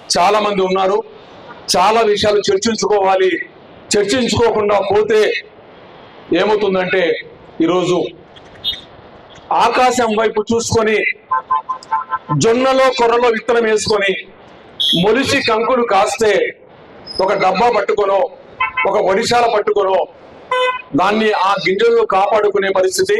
చాలా మంది ఉన్నారు చాలా విషయాలు చర్చించుకోవాలి చర్చించుకోకుండా పోతే ఏమవుతుందంటే ఈరోజు ఆకాశం వైపు చూసుకొని జొన్నలో కొర్రలో విత్తనం వేసుకొని మొలిచి కంకులు కాస్తే ఒక డబ్బా పట్టుకొనో ఒక ఒడిశాల పట్టుకొనో దాన్ని ఆ గింజలను కాపాడుకునే పరిస్థితి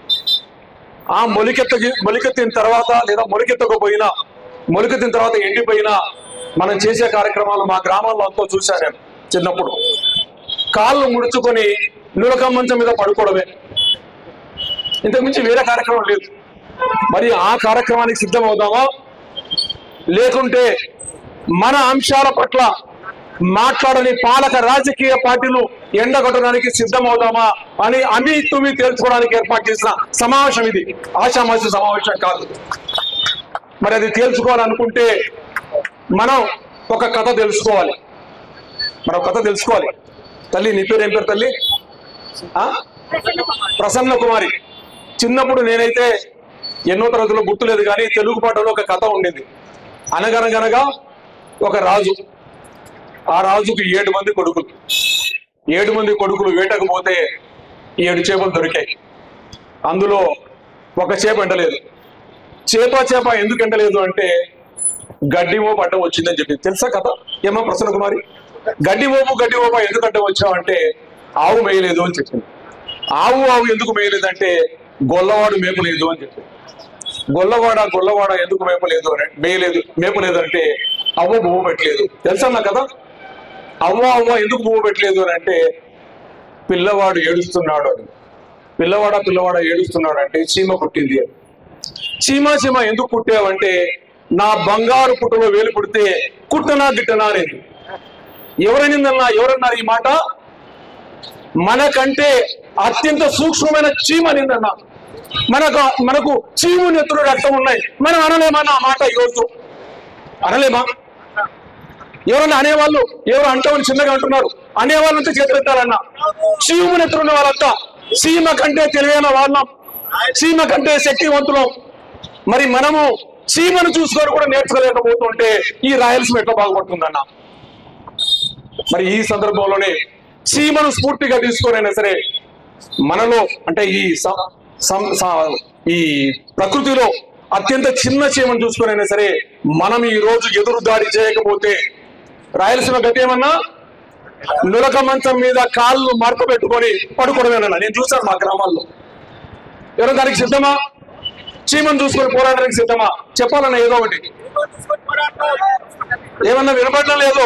ఆ మొలికెత్త మొలికెత్తిన తర్వాత లేదా మొలికెత్తకపోయినా మొలికెత్తిన తర్వాత ఎండిపోయినా మనం చేసే కార్యక్రమాలు మా గ్రామాల్లో అంతా చూశాను నేను చిన్నప్పుడు కాళ్ళు ముడుచుకొని నులక మంచం మీద పడుకోవడమే ఇంతకు మించి వేరే కార్యక్రమం లేదు మరి ఆ కార్యక్రమానికి సిద్ధం అవుదామా లేకుంటే మన అంశాల పట్ల మాట్లాడని పాలక రాజకీయ పార్టీలు ఎండగొట్టడానికి సిద్ధమవుదామా అని అమి తుమి తేల్చుకోవడానికి ఏర్పాటు చేసిన సమావేశం ఇది ఆషామాసి సమావేశం కాదు మరి అది తేల్చుకోవాలనుకుంటే మనం ఒక కథ తెలుసుకోవాలి మనం ఒక కథ తెలుసుకోవాలి తల్లి నీ పేరు ఏం పేరు తల్లి ఆ? ప్రసన్న కుమారి చిన్నప్పుడు నేనైతే ఎన్నో తరగతిలో గుర్తులేదు కానీ తెలుగు పాటలో ఒక కథ ఉండేది అనగనగనగా ఒక రాజు ఆ రాజుకు ఏడు మంది కొడుకులు ఏడు మంది కొడుకులు వేటకు పోతే ఏడు చేపలు దొరికాయి అందులో ఒక చేప ఎంటలేదు చేప చేప ఎందుకు ఎంటలేదు అంటే గడ్డి మోపు అడ్డం వచ్చిందని చెప్పి తెలుసా కథ ఏమో ప్రసన్న కుమారి గడ్డి మోపు గడ్డి మోప ఎందుకు అడ్డం వచ్చావంటే ఆవు మేయలేదు అని చెప్పింది ఆవు ఆవు ఎందుకు మేయలేదంటే గొల్లవాడు మేపలేదు అని చెప్పింది గొల్లవాడ గొల్లవాడ ఎందుకు మేపలేదు అని మేయలేదు మేపలేదు అంటే అవ్వ బొమ్మ పెట్టలేదు తెలుసా నా కదా అవ్వ అవ్వ ఎందుకు బొమ్మ పెట్టలేదు అని అంటే పిల్లవాడు ఏడుస్తున్నాడు అని పిల్లవాడ పిల్లవాడ ఏడుస్తున్నాడు అంటే చీమ పుట్టింది అని చీమ చీమ ఎందుకు పుట్టావంటే నా బంగారు పుట్టలో వేలు పుడితే కుట్టనా గిట్టనా అనేది ఎవరనిందన్నా ఎవరన్నారు ఈ మాట మనకంటే అత్యంత సూక్ష్మమైన చీమ నిందన్నా మనకు మనకు చీము నెత్తులు రక్తం ఉన్నాయి మనం అనలేమన్నా ఆ మాట ఈరోజు అనలేమా ఎవరన్నా అనేవాళ్ళు ఎవరు అంటామని చిన్నగా అంటున్నారు అనేవాళ్ళంతా చేతులెత్తారన్న చీము నెత్తులున్న వాళ్ళంతా సీమ కంటే తెలివైన వాళ్ళం సీమ కంటే శక్తివంతులం మరి మనము చీమను చూసుకొని కూడా నేర్చుకోలేకపోతుంటే ఈ రాయలసీమ ఎట్లా బాగుపడుతుందన్న మరి ఈ సందర్భంలోనే చీమను స్ఫూర్తిగా తీసుకొనైనా సరే మనలో అంటే ఈ స- సం- స- ఈ ప్రకృతిలో అత్యంత చిన్న చీమను చూసుకొనైనా సరే మనం ఈ రోజు ఎదురు దాడి చేయకపోతే రాయలసీమ గతి ఏమన్నా నులక మంచం మీద కాళ్ళు మరక పెట్టుకొని పడుకోవడమేనన్నా నేను చూశాను మా గ్రామాల్లో ఎవరు దానికి సిద్ధమా చీమను చూసుకొని పోరాడడానికి సిద్ధమా చెప్పాలన్నా ఏదో ఒకటి ఏమన్నా వినపడడం లేదు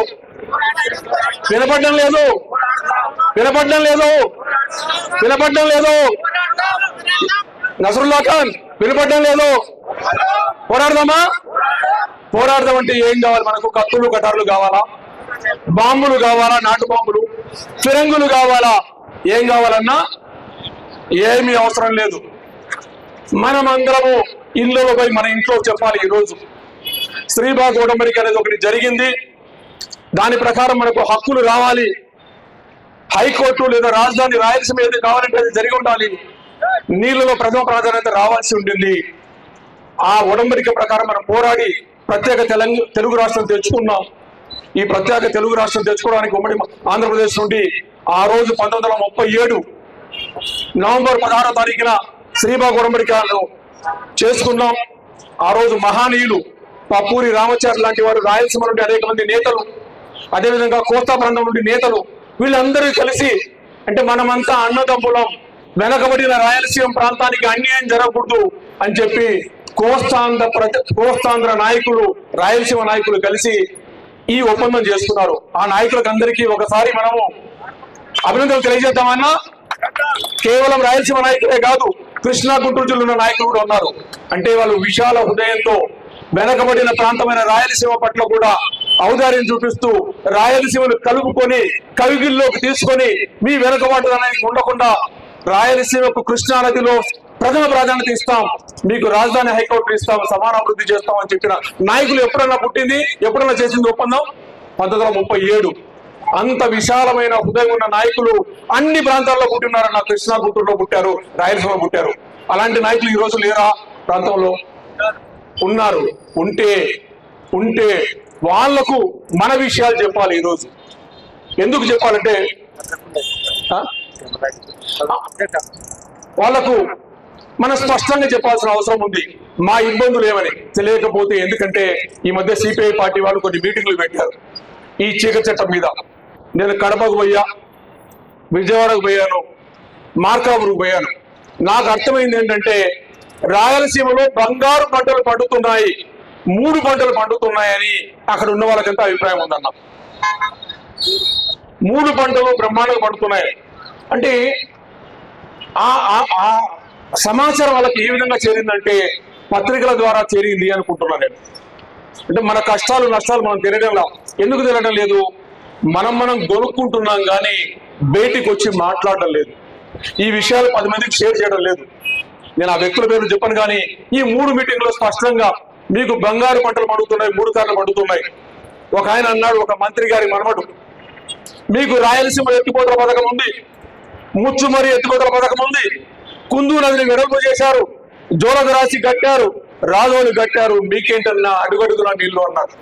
వినపడడం లేదు వినపడడం లేదు వినపడడం లేదు నసరుల్లా ఖాన్ వినపడడం లేదు పోరాడదామా పోరాడదాం అంటే ఏం కావాలి మనకు కత్తులు కటార్లు కావాలా బాంబులు కావాలా నాటు బాంబులు ఫిరంగులు కావాలా ఏం కావాలన్నా ఏమీ అవసరం లేదు మనమందరము ఇళ్ళలో పోయి మన ఇంట్లో చెప్పాలి ఈరోజు శ్రీబాగ్ ఉడంబడిక అనేది ఒకటి జరిగింది దాని ప్రకారం మనకు హక్కులు రావాలి హైకోర్టు లేదా రాజధాని రాయలసీమ ఏది కావాలంటే అది జరిగి ఉండాలి నీళ్లలో ప్రథమ ప్రాధాన్యత రావాల్సి ఉంటుంది ఆ ఉడంబడిక ప్రకారం మనం పోరాడి ప్రత్యేక తెలంగాణ తెలుగు రాష్ట్రం తెచ్చుకున్నాం ఈ ప్రత్యేక తెలుగు రాష్ట్రం తెచ్చుకోవడానికి ఉమ్మడి ఆంధ్రప్రదేశ్ నుండి ఆ రోజు పంతొమ్మిది వందల ముప్పై ఏడు నవంబర్ పదహారో తారీఖున శ్రీబాగ్ ఉడంబడికను చేసుకున్నాం ఆ రోజు మహానీయులు పప్పూరి రామచారి లాంటి వారు రాయలసీమ నుండి అనేక మంది నేతలు అదేవిధంగా కోస్తా ప్రాంతం నుండి నేతలు వీళ్ళందరూ కలిసి అంటే మనమంతా అన్నదమ్ములం వెనకబడిన రాయలసీమ ప్రాంతానికి అన్యాయం జరగకూడదు అని చెప్పి కోస్తాంధ్ర ప్రజ కోస్తాంధ్ర నాయకులు రాయలసీమ నాయకులు కలిసి ఈ ఒప్పందం చేసుకున్నారు ఆ నాయకులకు అందరికీ ఒకసారి మనము అభినందనలు తెలియజేద్దామన్నా కేవలం రాయలసీమ నాయకులే కాదు కృష్ణా గుంటూరు జిల్లా నాయకులు కూడా ఉన్నారు అంటే వాళ్ళు విశాల హృదయంతో వెనకబడిన ప్రాంతమైన రాయలసీమ పట్ల కూడా ఔదార్యం చూపిస్తూ రాయలసీమను కలుపుకొని కవిగిల్లోకి తీసుకొని మీ వెనుకబాటుదనానికి ఉండకుండా రాయలసీమకు కృష్ణా నదిలో ప్రథమ ప్రాధాన్యత ఇస్తాం మీకు రాజధాని హైకోర్టు ఇస్తాం సమాన అభివృద్ధి చేస్తాం అని చెప్పిన నాయకులు ఎప్పుడన్నా పుట్టింది ఎప్పుడన్నా చేసింది ఒప్పందం పంతొమ్మిది వందల ముప్పై ఏడు అంత విశాలమైన హృదయం ఉన్న నాయకులు అన్ని ప్రాంతాల్లో పుట్టినారన్న కృష్ణా గుంటూరులో పుట్టారు రాయలసీమ పుట్టారు అలాంటి నాయకులు ఈ రోజు లేరా ప్రాంతంలో ఉన్నారు ఉంటే ఉంటే వాళ్లకు మన విషయాలు చెప్పాలి ఈరోజు ఎందుకు చెప్పాలంటే ఆ? వాళ్లకు మనం స్పష్టంగా చెప్పాల్సిన అవసరం ఉంది మా ఇబ్బందులు ఏమని తెలియకపోతే ఎందుకంటే ఈ మధ్య సిపిఐ పార్టీ వాళ్ళు కొన్ని మీటింగ్లు పెట్టారు ఈ చీకటి చట్టం మీద నేను కడపకు పోయా విజయవాడకు పోయాను మార్కాపురకు పోయాను నాకు అర్థమైంది ఏంటంటే రాయలసీమలో బంగారు పంటలు పండుతున్నాయి మూడు పంటలు పండుతున్నాయని అక్కడ ఉన్న వాళ్ళకంతా అభిప్రాయం ఉందన్న మూడు పంటలు బ్రహ్మాండంగా పండుతున్నాయి అంటే ఆ ఆ- ఆ సమాచారం వాళ్ళకి ఏ విధంగా చేరిందంటే పత్రికల ద్వారా చేరింది అనుకుంటున్నాను నేను అంటే మన కష్టాలు నష్టాలు మనం తెలియడం ఎందుకు తెలియడం లేదు మనం మనం గొనుక్కుంటున్నాం కానీ బయటికి వచ్చి మాట్లాడడం లేదు ఈ విషయాలు పది మందికి షేర్ చేయడం లేదు నేను ఆ వ్యక్తుల పేరు చెప్పను కానీ ఈ మూడు మీటింగ్లో స్పష్టంగా మీకు బంగారు పంటలు పండుతున్నాయి మూడు కార్లు పండుతున్నాయి ఒక ఆయన అన్నాడు ఒక మంత్రి గారి మనవడు మీకు రాయలసీమ ఎత్తిపోతల పథకం ఉంది ముచ్చుమరి ఎత్తిపోతల పథకం ఉంది కుందు నదిని వెడల్పు చేశారు జోలదరాశి కట్టారు రాజోలు కట్టారు మీకేంటన్నా అడుగడుగునా నీళ్లు అన్నారు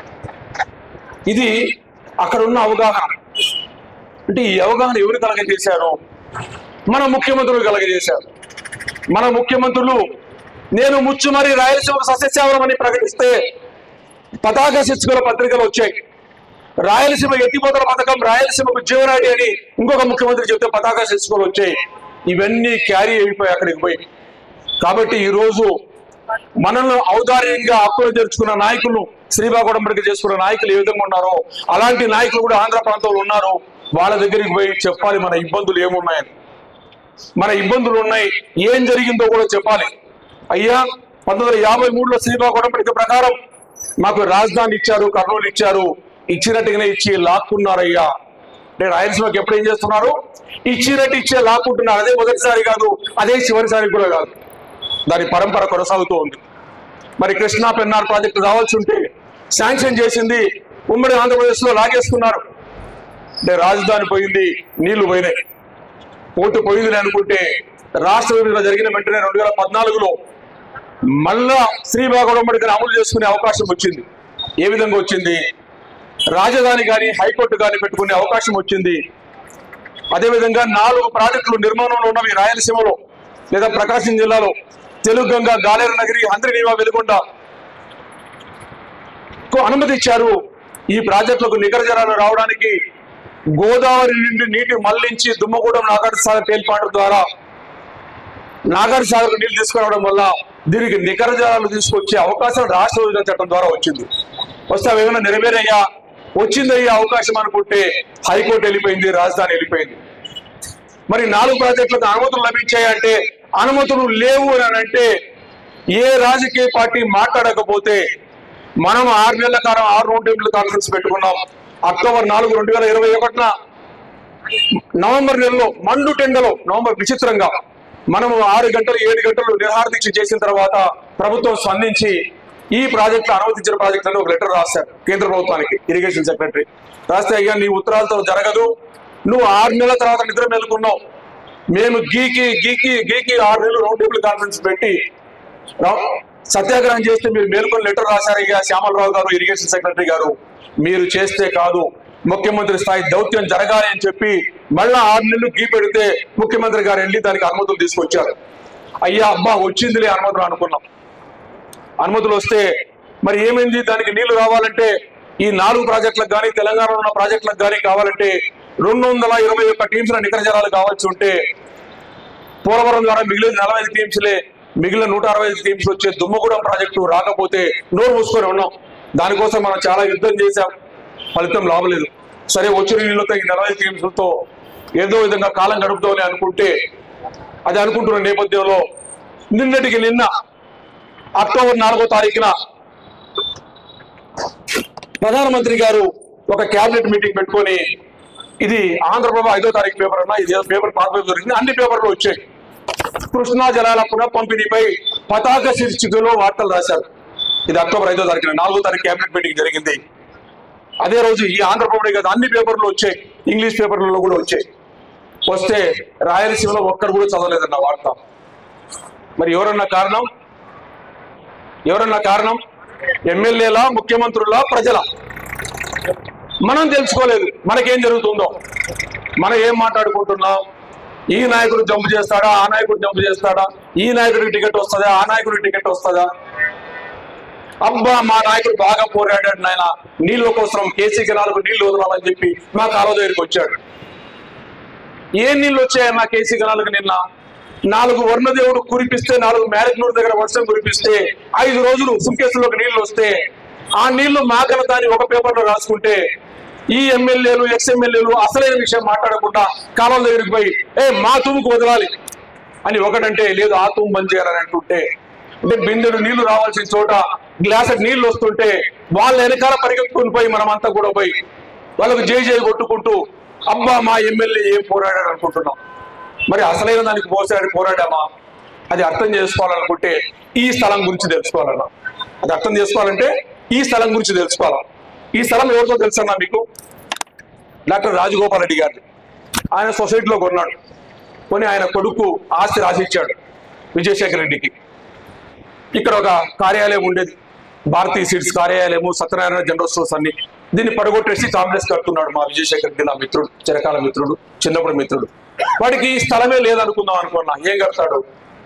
ఇది అక్కడ ఉన్న అవగాహన అంటే ఈ అవగాహన ఎవరు కలగజేశారు మన ముఖ్యమంత్రులు కలగజేశారు మన ముఖ్యమంత్రులు నేను ముచ్చుమరి రాయలసీమ సస్యశ్యామలం అని ప్రకటిస్తే పతాక శిక్షకుల పత్రికలు వచ్చాయి రాయలసీమ ఎత్తిపోతల పథకం రాయలసీమకు జీవనాడి అని ఇంకొక ముఖ్యమంత్రి చెప్తే పతాక శిక్షకులు వచ్చాయి ఇవన్నీ క్యారీ అయిపోయి అక్కడికి పోయి కాబట్టి ఈ రోజు మనల్ని ఔదార్యంగా హక్కులు తెరుచుకున్న నాయకులు శ్రీబాగుడంబడికి చేసుకున్న నాయకులు ఏ విధంగా ఉన్నారో అలాంటి నాయకులు కూడా ఆంధ్ర ప్రాంతంలో ఉన్నారు వాళ్ళ దగ్గరికి పోయి చెప్పాలి మన ఇబ్బందులు ఏమున్నాయని మన ఇబ్బందులు ఉన్నాయి ఏం జరిగిందో కూడా చెప్పాలి అయ్యా పంతొమ్మిది వందల యాభై మూడులో శ్రీబాగుడంబడిక ప్రకారం మాకు రాజధాని ఇచ్చారు కర్నూలు ఇచ్చారు ఇచ్చినట్టుగానే ఇచ్చి లాక్కున్నారయ్యా అంటే రాయలసీమకి ఎప్పుడు ఏం చేస్తున్నారు ఇచ్చినట్టు ఇచ్చే లాక్కుంటున్నారు అదే మొదటిసారి కాదు అదే చివరిసారి కూడా కాదు దాని పరంపర కొనసాగుతూ ఉంది మరి కృష్ణా పెన్నార్ ప్రాజెక్టు రావాల్సి ఉంటే శాంక్షన్ చేసింది ఉమ్మడి ఆంధ్రప్రదేశ్ లో లాగేసుకున్నారు అంటే రాజధాని పోయింది నీళ్లు పోయినాయి ఓటు పోయింది అనుకుంటే రాష్ట్ర విభజన జరిగిన వెంటనే రెండు వేల పద్నాలుగులో మళ్ళా శ్రీబాగ ఉమ్మడిని అమలు చేసుకునే అవకాశం వచ్చింది ఏ విధంగా వచ్చింది రాజధాని కానీ హైకోర్టు కానీ పెట్టుకునే అవకాశం వచ్చింది అదేవిధంగా నాలుగు ప్రాజెక్టులు నిర్మాణంలో ఉన్నవి రాయలసీమలో లేదా ప్రకాశం జిల్లాలో తెలుగు గంగ గాలేరు నగరి హంద్రినీవా వెలుగొండ కు అనుమతి ఇచ్చారు ఈ ప్రాజెక్టులకు నికర జలాలు రావడానికి గోదావరి నుండి నీటి మళ్లించి దుమ్మగూడెం నాగార్జున సాగర్ తేల్పాటు ద్వారా నాగార్జున సాగర్ నీళ్లు తీసుకురావడం వల్ల దీనికి నికర జలాలు తీసుకొచ్చే అవకాశం రాష్ట్ర విభజన చట్టం ద్వారా వచ్చింది వస్తే అవి ఏమైనా నెరవేరయ్యా వచ్చిందయ్యే అవకాశం అనుకుంటే హైకోర్టు వెళ్ళిపోయింది రాజధాని వెళ్ళిపోయింది మరి నాలుగు ప్రాజెక్టులకు అనుమతులు లభించాయంటే అనుమతులు లేవు అని అంటే ఏ రాజకీయ పార్టీ మాట్లాడకపోతే మనం ఆరు నెలల కాలం ఆరు రౌండ్ టేబుల్ కాన్ఫరెన్స్ పెట్టుకున్నాం అక్టోబర్ నాలుగు రెండు వేల ఇరవై ఒకటిన నవంబర్ నెలలో మండు టెండలో నవంబర్ విచిత్రంగా మనము ఆరు గంటలు ఏడు గంటలు నిర్హార దీక్ష చేసిన తర్వాత ప్రభుత్వం స్పందించి ఈ ప్రాజెక్టు అనుమతించిన ప్రాజెక్టులను ఒక లెటర్ రాశారు కేంద్ర ప్రభుత్వానికి ఇరిగేషన్ సెక్రటరీ రాస్తే అయ్యా నీ ఉత్తరాలతో జరగదు నువ్వు ఆరు నెలల తర్వాత నిద్ర మేలుకున్నావు మేము గీకి గీకి గీకి ఆరు నెలలు రౌండ్ టేబుల్ కాన్ఫరెన్స్ పెట్టి రా- సత్యాగ్రహం చేస్తే మీరు మేల్కొని లెటర్ రాశారయ్యా శ్యామలరావు గారు ఇరిగేషన్ సెక్రటరీ గారు మీరు చేస్తే కాదు ముఖ్యమంత్రి స్థాయి దౌత్యం జరగాలి అని చెప్పి మళ్ళా ఆరు నెలలు గీ పెడితే ముఖ్యమంత్రి గారు వెళ్ళి దానికి అనుమతులు తీసుకొచ్చారు అయ్యా అబ్బా వచ్చిందిలే అనుమతులు అనుకున్నాం అనుమతులు వస్తే మరి ఏమైంది దానికి నీళ్లు రావాలంటే ఈ నాలుగు ప్రాజెక్టులకు కానీ తెలంగాణలో ఉన్న ప్రాజెక్టులకు కానీ కావాలంటే రెండు వందల ఇరవై ఒక్క టీమ్స్ నికర జలాలు కావాల్సి ఉంటే పోలవరం ద్వారా మిగిలిన నలభై ఐదు టీమ్స్లే మిగిలిన నూట అరవై ఐదు టీమ్స్ వచ్చే దుమ్మగూడెం ప్రాజెక్టు రాకపోతే నోరు మూసుకొని ఉన్నాం దానికోసం మనం చాలా యుద్ధం చేశాం ఫలితం లాభలేదు సరే వచ్చిన నీళ్ళతో ఈ నలభై ఐదు టీమ్స్లతో ఏదో విధంగా కాలం గడుపుతామని అనుకుంటే అది అనుకుంటున్న నేపథ్యంలో నిన్నటికి నిన్న అక్టోబర్ నాలుగో తారీఖున ప్రధానమంత్రి గారు ఒక కేబినెట్ మీటింగ్ పెట్టుకొని ఇది ఆంధ్రప్రభ ఐదో తారీఖు పేపర్ అన్నా ఇది పేపర్ పాత పేపర్ దొరికింది అన్ని పేపర్లు వచ్చాయి కృష్ణా జలాల పునః పంపిణీపై పతాక శీర్షికలో వార్తలు రాశారు ఇది అక్టోబర్ ఐదో తారీఖున నాలుగో తారీఖు కేబినెట్ మీటింగ్ జరిగింది అదే రోజు ఈ ఆంధ్రప్రభ కదా అన్ని పేపర్లు వచ్చాయి ఇంగ్లీష్ పేపర్లలో కూడా వచ్చాయి వస్తే రాయలసీమలో ఒక్కరు కూడా చదవలేదన్న వార్త మరి ఎవరన్నా కారణం ఎవరన్నా కారణం ఎమ్మెల్యేలా ముఖ్యమంత్రులా ప్రజల మనం తెలుసుకోలేదు మనకేం జరుగుతుందో మనం ఏం మాట్లాడుకుంటున్నాం ఈ నాయకుడు జంపు చేస్తాడా ఆ నాయకుడు జంపు చేస్తాడా ఈ నాయకుడికి టికెట్ వస్తుందా ఆ నాయకుడికి టికెట్ వస్తుందా అబ్బా మా నాయకుడు బాగా పోరాడాడు నాయన నీళ్ళ కోసం కేసీకి నాలుగు నీళ్లు వదలాలని చెప్పి మా కాలువ దగ్గరికి వచ్చాడు ఏ నీళ్ళు వచ్చాయి మా కేసీ గణాలకు నిన్న నాలుగు వర్ణదేవుడు కురిపిస్తే నాలుగు మ్యారేజ్నూరు దగ్గర వర్షం కురిపిస్తే ఐదు రోజులు సుంకేసులోకి నీళ్లు వస్తే ఆ నీళ్లు మా ఘనతాన్ని ఒక పేపర్లో రాసుకుంటే ఈ ఎమ్మెల్యేలు ఎక్స్ ఎమ్మెల్యేలు అసలైన విషయం మాట్లాడకుండా కాలం దగ్గరికి పోయి ఏ మా తుమ్ముకు వదలాలి అని ఒకటంటే లేదు ఆ తుమ్ము బంద్ చేయాలని అంటుంటే అంటే బిందెడు నీళ్లు రావాల్సిన చోట గ్లాస్ నీళ్లు వస్తుంటే వాళ్ళ వెనకాల పరిగెత్తుకుని పోయి మనమంతా కూడా పోయి వాళ్ళకు జై జై కొట్టుకుంటూ అబ్బా మా ఎమ్మెల్యే ఏం పోరాడాడు అనుకుంటున్నాం మరి అసలైన దానికి పోసాడు పోరాడామా అది అర్థం చేసుకోవాలనుకుంటే ఈ స్థలం గురించి తెలుసుకోవాలన్నా అది అర్థం చేసుకోవాలంటే ఈ స్థలం గురించి తెలుసుకోవాలి ఈ స్థలం ఎవరితో తెలుసన్నా మీకు డాక్టర్ రాజగోపాల్ రెడ్డి గారిది ఆయన సొసైటీలో కొన్నాడు కొని ఆయన కొడుకు ఆస్తి రాసిచ్చాడు విజయశేఖర్ రెడ్డికి ఇక్కడ ఒక కార్యాలయం ఉండేది భారతీయ సీడ్స్ కార్యాలయము సత్యనారాయణ జనరల్ స్టోర్స్ అన్ని దీన్ని పడగొట్టేసి కాంగ్రెస్ కడుతున్నాడు మా విజయశేఖర్ రెడ్డి నా మిత్రుడు చిరకాల మిత్రుడు చిన్నప్పుడు మిత్రుడు వాడికి ఈ స్థలమే లేదనుకుందాం అనుకున్నా ఏం కడతాడు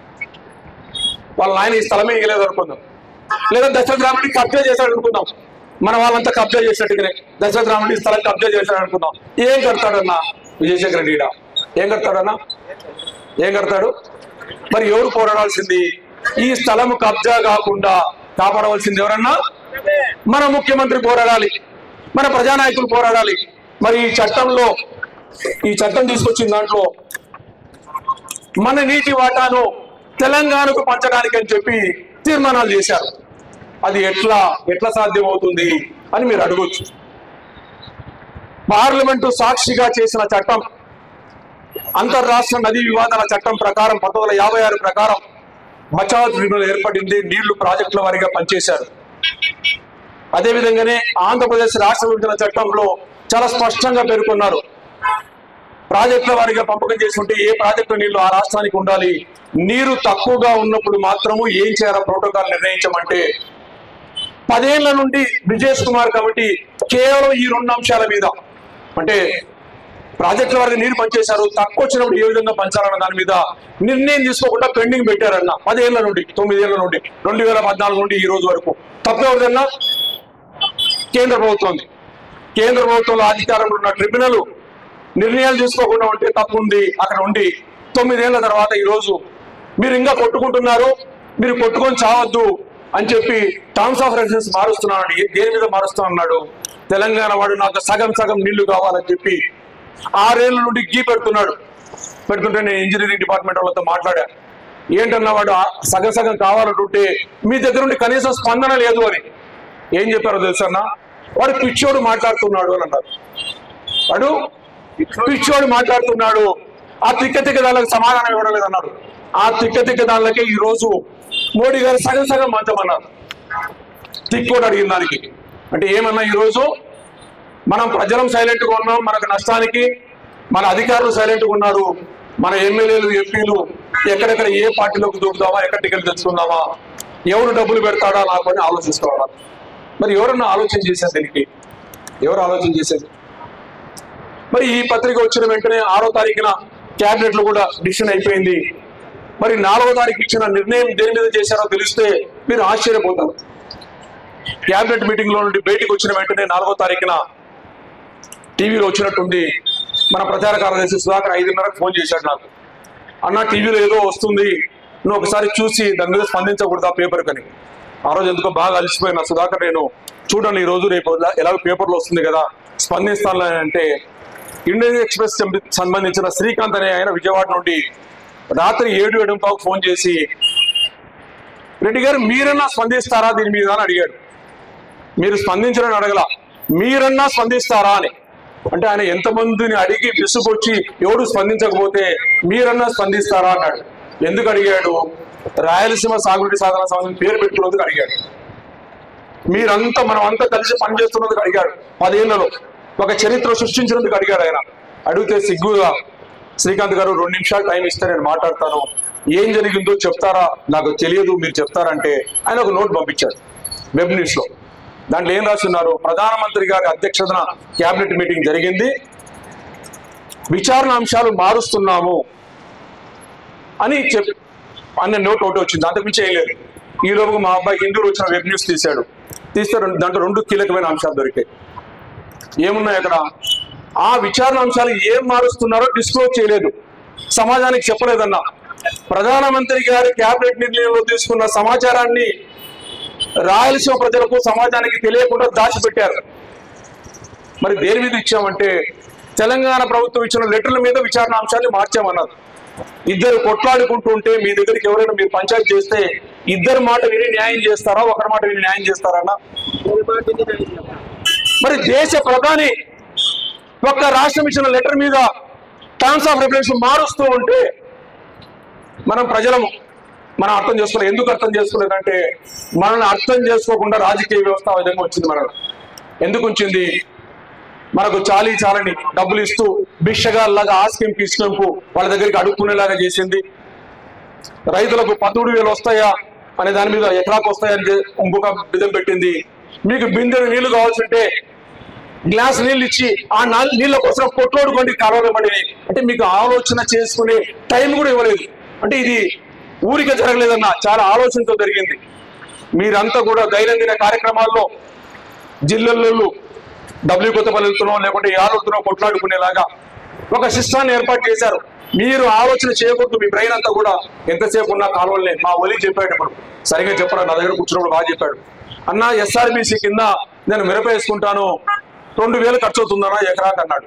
వాళ్ళ నాయన ఈ స్థలమే ఇవ్వలేదు అనుకుందాం లేదా దశరథ రాముడికి కబ్జా చేశాడు అనుకుందాం మన వాళ్ళంతా కబ్జా చేసినట్టుగానే దశరథ రాముడి స్థలం కబ్జా చేశాడు అనుకుందాం ఏం కడతాడన్నా విజయశేఖర రెడ్డి ఈడ? ఏం కడతాడన్నా ఏం కడతాడు మరి ఎవరు పోరాడాల్సింది ఈ స్థలం కబ్జా కాకుండా కాపాడవలసింది ఎవరన్నా మన ముఖ్యమంత్రి పోరాడాలి మన ప్రజానాయకులు పోరాడాలి మరి ఈ చట్టంలో ఈ చట్టం తీసుకొచ్చిన దాంట్లో మన నీటి వాటాను తెలంగాణకు పంచడానికి అని చెప్పి తీర్మానాలు చేశారు అది ఎట్లా ఎట్లా సాధ్యం అవుతుంది అని మీరు అడగొచ్చు పార్లమెంటు సాక్షిగా చేసిన చట్టం అంతర్రాష్ట్ర నదీ వివాదాల చట్టం ప్రకారం పంతొమ్మిది వందల యాభై ఆరు ప్రకారం బచావ్ ట్రిబ్యునల్ ఏర్పడింది నీళ్లు ప్రాజెక్టుల వారీగా పనిచేశారు అదేవిధంగానే ఆంధ్రప్రదేశ్ రాష్ట్ర విభజన చట్టంలో చాలా స్పష్టంగా పేర్కొన్నారు ప్రాజెక్టుల వారీగా పంపకం చేసుకుంటే ఏ ప్రాజెక్టు నీళ్లు ఆ రాష్ట్రానికి ఉండాలి నీరు తక్కువగా ఉన్నప్పుడు మాత్రము ఏం చేయాలో ప్రోటోకాల్ నిర్ణయించమంటే పదేళ్ల నుండి బ్రిజేష్ కుమార్ కమిటీ కేవలం ఈ రెండు అంశాల మీద అంటే ప్రాజెక్టుల వారికి నీరు పనిచేశారు తక్కువ వచ్చినప్పుడు ఏ విధంగా పంచాలన్న దాని మీద నిర్ణయం తీసుకోకుండా పెండింగ్ పెట్టారన్న పదేళ్ల నుండి తొమ్మిదేళ్ల నుండి రెండు వేల పద్నాలుగు నుండి ఈ రోజు వరకు తప్పు ఎవరిదన్నా కేంద్ర ప్రభుత్వంది కేంద్ర ప్రభుత్వంలో అధికారంలో ఉన్న ట్రిబ్యునల్ నిర్ణయాలు తీసుకోకుండా ఉంటే తప్పు ఉంది అక్కడ ఉండి తొమ్మిదేళ్ల తర్వాత ఈ రోజు మీరు ఇంకా కొట్టుకుంటున్నారు మీరు కొట్టుకొని చావద్దు అని చెప్పి టర్మ్స్ ఆఫ్ రెఫరెన్స్ మారుస్తున్నాడు ఏ- దేని మీద మారుస్తా అన్నాడు తెలంగాణ వాడు నాకు సగం సగం నీళ్లు కావాలని చెప్పి ఆరేళ్ల నుండి గీ పెడుతున్నాడు పెడుతుంటే నేను ఇంజనీరింగ్ డిపార్ట్మెంట్ వాళ్ళతో మాట్లాడా ఏంటన్నా వాడు ఆ సగం సగం కావాలంటుంటే మీ దగ్గర నుండి కనీసం స్పందన లేదు అని ఏం చెప్పారో తెలుసన్నా వాడు పిచ్చోడు మాట్లాడుతున్నాడు అని అన్నారు వాడు పిచ్చోడు మాట్లాడుతున్నాడు ఆ తిక్క తిక్క దానికి సమాధానం ఇవ్వడం లేదన్నారు ఆ తిక్క తిక్క దానిలకే ఈ రోజు మోడీ గారు సగం సగం మంచమన్నారు తిక్కోడు అడిగిన దానికి అంటే ఏమన్నా ఈ రోజు మనం ప్రజలం సైలెంట్ గా ఉన్నాం మనకు నష్టానికి మన అధికారులు సైలెంట్ గా ఉన్నారు మన ఎమ్మెల్యేలు ఎంపీలు ఎక్కడెక్కడ ఏ పార్టీలోకి దూకుదామా ఎక్కడ టికెట్ తెచ్చుకుందామా ఎవరు డబ్బులు పెడతాడా నాకు అని ఆలోచిసుకోవాలి మరి ఎవరన్నా ఆలోచన చేశారు దీనికి ఎవరు ఆలోచన చేసేది మరి ఈ పత్రిక వచ్చిన వెంటనే ఆరో తారీఖున క్యాబినెట్ లో కూడా డిసిషన్ అయిపోయింది మరి నాలుగో తారీఖు ఇచ్చిన నిర్ణయం దేని మీద చేశారో తెలిస్తే మీరు ఆశ్చర్యపోతారు క్యాబినెట్ మీటింగ్ లో నుండి బయటికి వచ్చిన వెంటనే నాలుగో తారీఖున టీవీలో వచ్చినట్టుంది మన ప్రచార కార్యదర్శి సుధాకర్ ఐదున్నరకు ఫోన్ చేశాడు నాకు అన్న టీవీలో ఏదో వస్తుంది నువ్వు ఒకసారి చూసి దాని మీద స్పందించకూడదు ఆ పేపర్ కని ఆ రోజు ఎందుకో బాగా అలసిపోయిన సుధాకర్ నేను చూడండి ఈ రోజు రేపు ఎలా- ఎలాగో పేపర్లో వస్తుంది కదా స్పందిస్తాను అంటే ఇండియన్ ఎక్స్ప్రెస్ సంబ- సంబంధించిన శ్రీకాంత్ అనే ఆయన విజయవాడ నుండి రాత్రి ఏడు ఏడు పావు ఫోన్ చేసి రెడ్డి గారు మీరన్నా స్పందిస్తారా దీని మీద అని అడిగాడు మీరు స్పందించడం అడగల మీరన్నా స్పందిస్తారా అని అంటే ఆయన ఎంతమందిని అడిగి విసుగొచ్చి ఎవడు స్పందించకపోతే మీరన్నా స్పందిస్తారా అన్నాడు ఎందుకు అడిగాడు రాయలసీమ సాగునీటి సాధన సంస్థ పేరు పెట్టుకున్నందుకు అడిగాడు మీరంతా మనం అంతా కలిసి పనిచేస్తున్నందుకు అడిగాడు పదేళ్లలో ఒక చరిత్ర సృష్టించినందుకు అడిగాడు ఆయన అడిగితే సిగ్గుగా శ్రీకాంత్ గారు రెండు నిమిషాలు టైం ఇస్తే నేను మాట్లాడతాను ఏం జరిగిందో చెప్తారా నాకు తెలియదు మీరు చెప్తారంటే ఆయన ఒక నోట్ పంపించాడు వెబ్ న్యూస్ లో దాంట్లో ఏం రాస్తున్నారు ప్రధానమంత్రి గారి అధ్యక్షతన కేబినెట్ మీటింగ్ జరిగింది విచారణ అంశాలు మారుస్తున్నాము అని చెప్ అన్న నోట్ ఒకటి వచ్చింది అంతకుమించి ఏం లేదు ఈ లోపు మా అబ్బాయి హిందూలో వచ్చిన వెబ్ న్యూస్ తీశాడు తీస్తే రెండు- దాంట్లో రెండు కీలకమైన అంశాలు దొరికాయి ఏమున్నాయి అక్కడ ఆ విచారణ అంశాలు ఏం మారుస్తున్నారో డిస్క్లోజ్ చేయలేదు సమాజానికి చెప్పలేదన్నా ప్రధానమంత్రి గారి కేబినెట్ నిర్ణయంలో తీసుకున్న సమాచారాన్ని రాయలసీమ ప్రజలకు సమాజానికి తెలియకుండా దాచిపెట్టారు మరి దేని మీద ఇచ్చామంటే తెలంగాణ ప్రభుత్వం ఇచ్చిన లెటర్ల మీద విచారణ అంశాన్ని మార్చామన్నారు ఇద్దరు కొట్లాడుకుంటూ ఉంటే మీ దగ్గరికి ఎవరైనా మీరు పంచాయతీ చేస్తే ఇద్దరు మాట విని న్యాయం చేస్తారా ఒకరి మాట విని న్యాయం చేస్తారన్నా మరి దేశ ప్రధాని ఒక్క రాష్ట్రం ఇచ్చిన లెటర్ మీద టర్మ్స్ ఆఫ్ రెఫరెన్స్ మారుస్తూ ఉంటే మనం ప్రజలము మనం అర్థం చేసుకోలేదు ఎందుకు అర్థం చేసుకోలేదంటే మనల్ని అర్థం చేసుకోకుండా రాజకీయ వ్యవస్థ ఆ విధంగా వచ్చింది మనల్ని ఎందుకు వచ్చింది మనకు చాలీ చాలని డబ్బులు ఇస్తూ భిక్షగాల్లాగా ఆస్కింపు ఇస్కింపు వాళ్ళ దగ్గరికి అడుక్కునేలాగా చేసింది రైతులకు పదమూడు వేలు వస్తాయా అనే దాని మీద ఎకరాకు వస్తాయని చే- ఇంకొక బిధం పెట్టింది మీకు బిందెడు నీళ్లు కావాల్సింటే గ్లాస్ నీళ్ళు ఇచ్చి ఆ నాల్- నీళ్ళ కోసం కొట్టోడుకోండి కాలువబడి అంటే మీకు ఆలోచన చేసుకునే టైం కూడా ఇవ్వలేదు అంటే ఇది ఊరికే జరగలేదన్న చాలా ఆలోచనతో జరిగింది మీరంతా కూడా దైనందిన కార్యక్రమాల్లో జిల్లాల్లో డబ్ల్యూ కొత్తపల్లితో లేకుంటే యాదవులతో కొట్లాడుకునేలాగా ఒక సిస్టాన్ని ఏర్పాటు చేశారు మీరు ఆలోచన చేయకూడదు మీ బ్రెయిన్ అంతా కూడా ఎంతసేపు ఉన్నా కాలువలే మా ఒలి చెప్పాడు ఇప్పుడు సరిగా చెప్పరా నా దగ్గర కూర్చున్నప్పుడు బాగా చెప్పాడు అన్న ఎస్ఆర్బిసి కింద నేను మిరప వేసుకుంటాను రెండు వేలు ఖర్చు అవుతుందన్నా ఎకరాకి అన్నాడు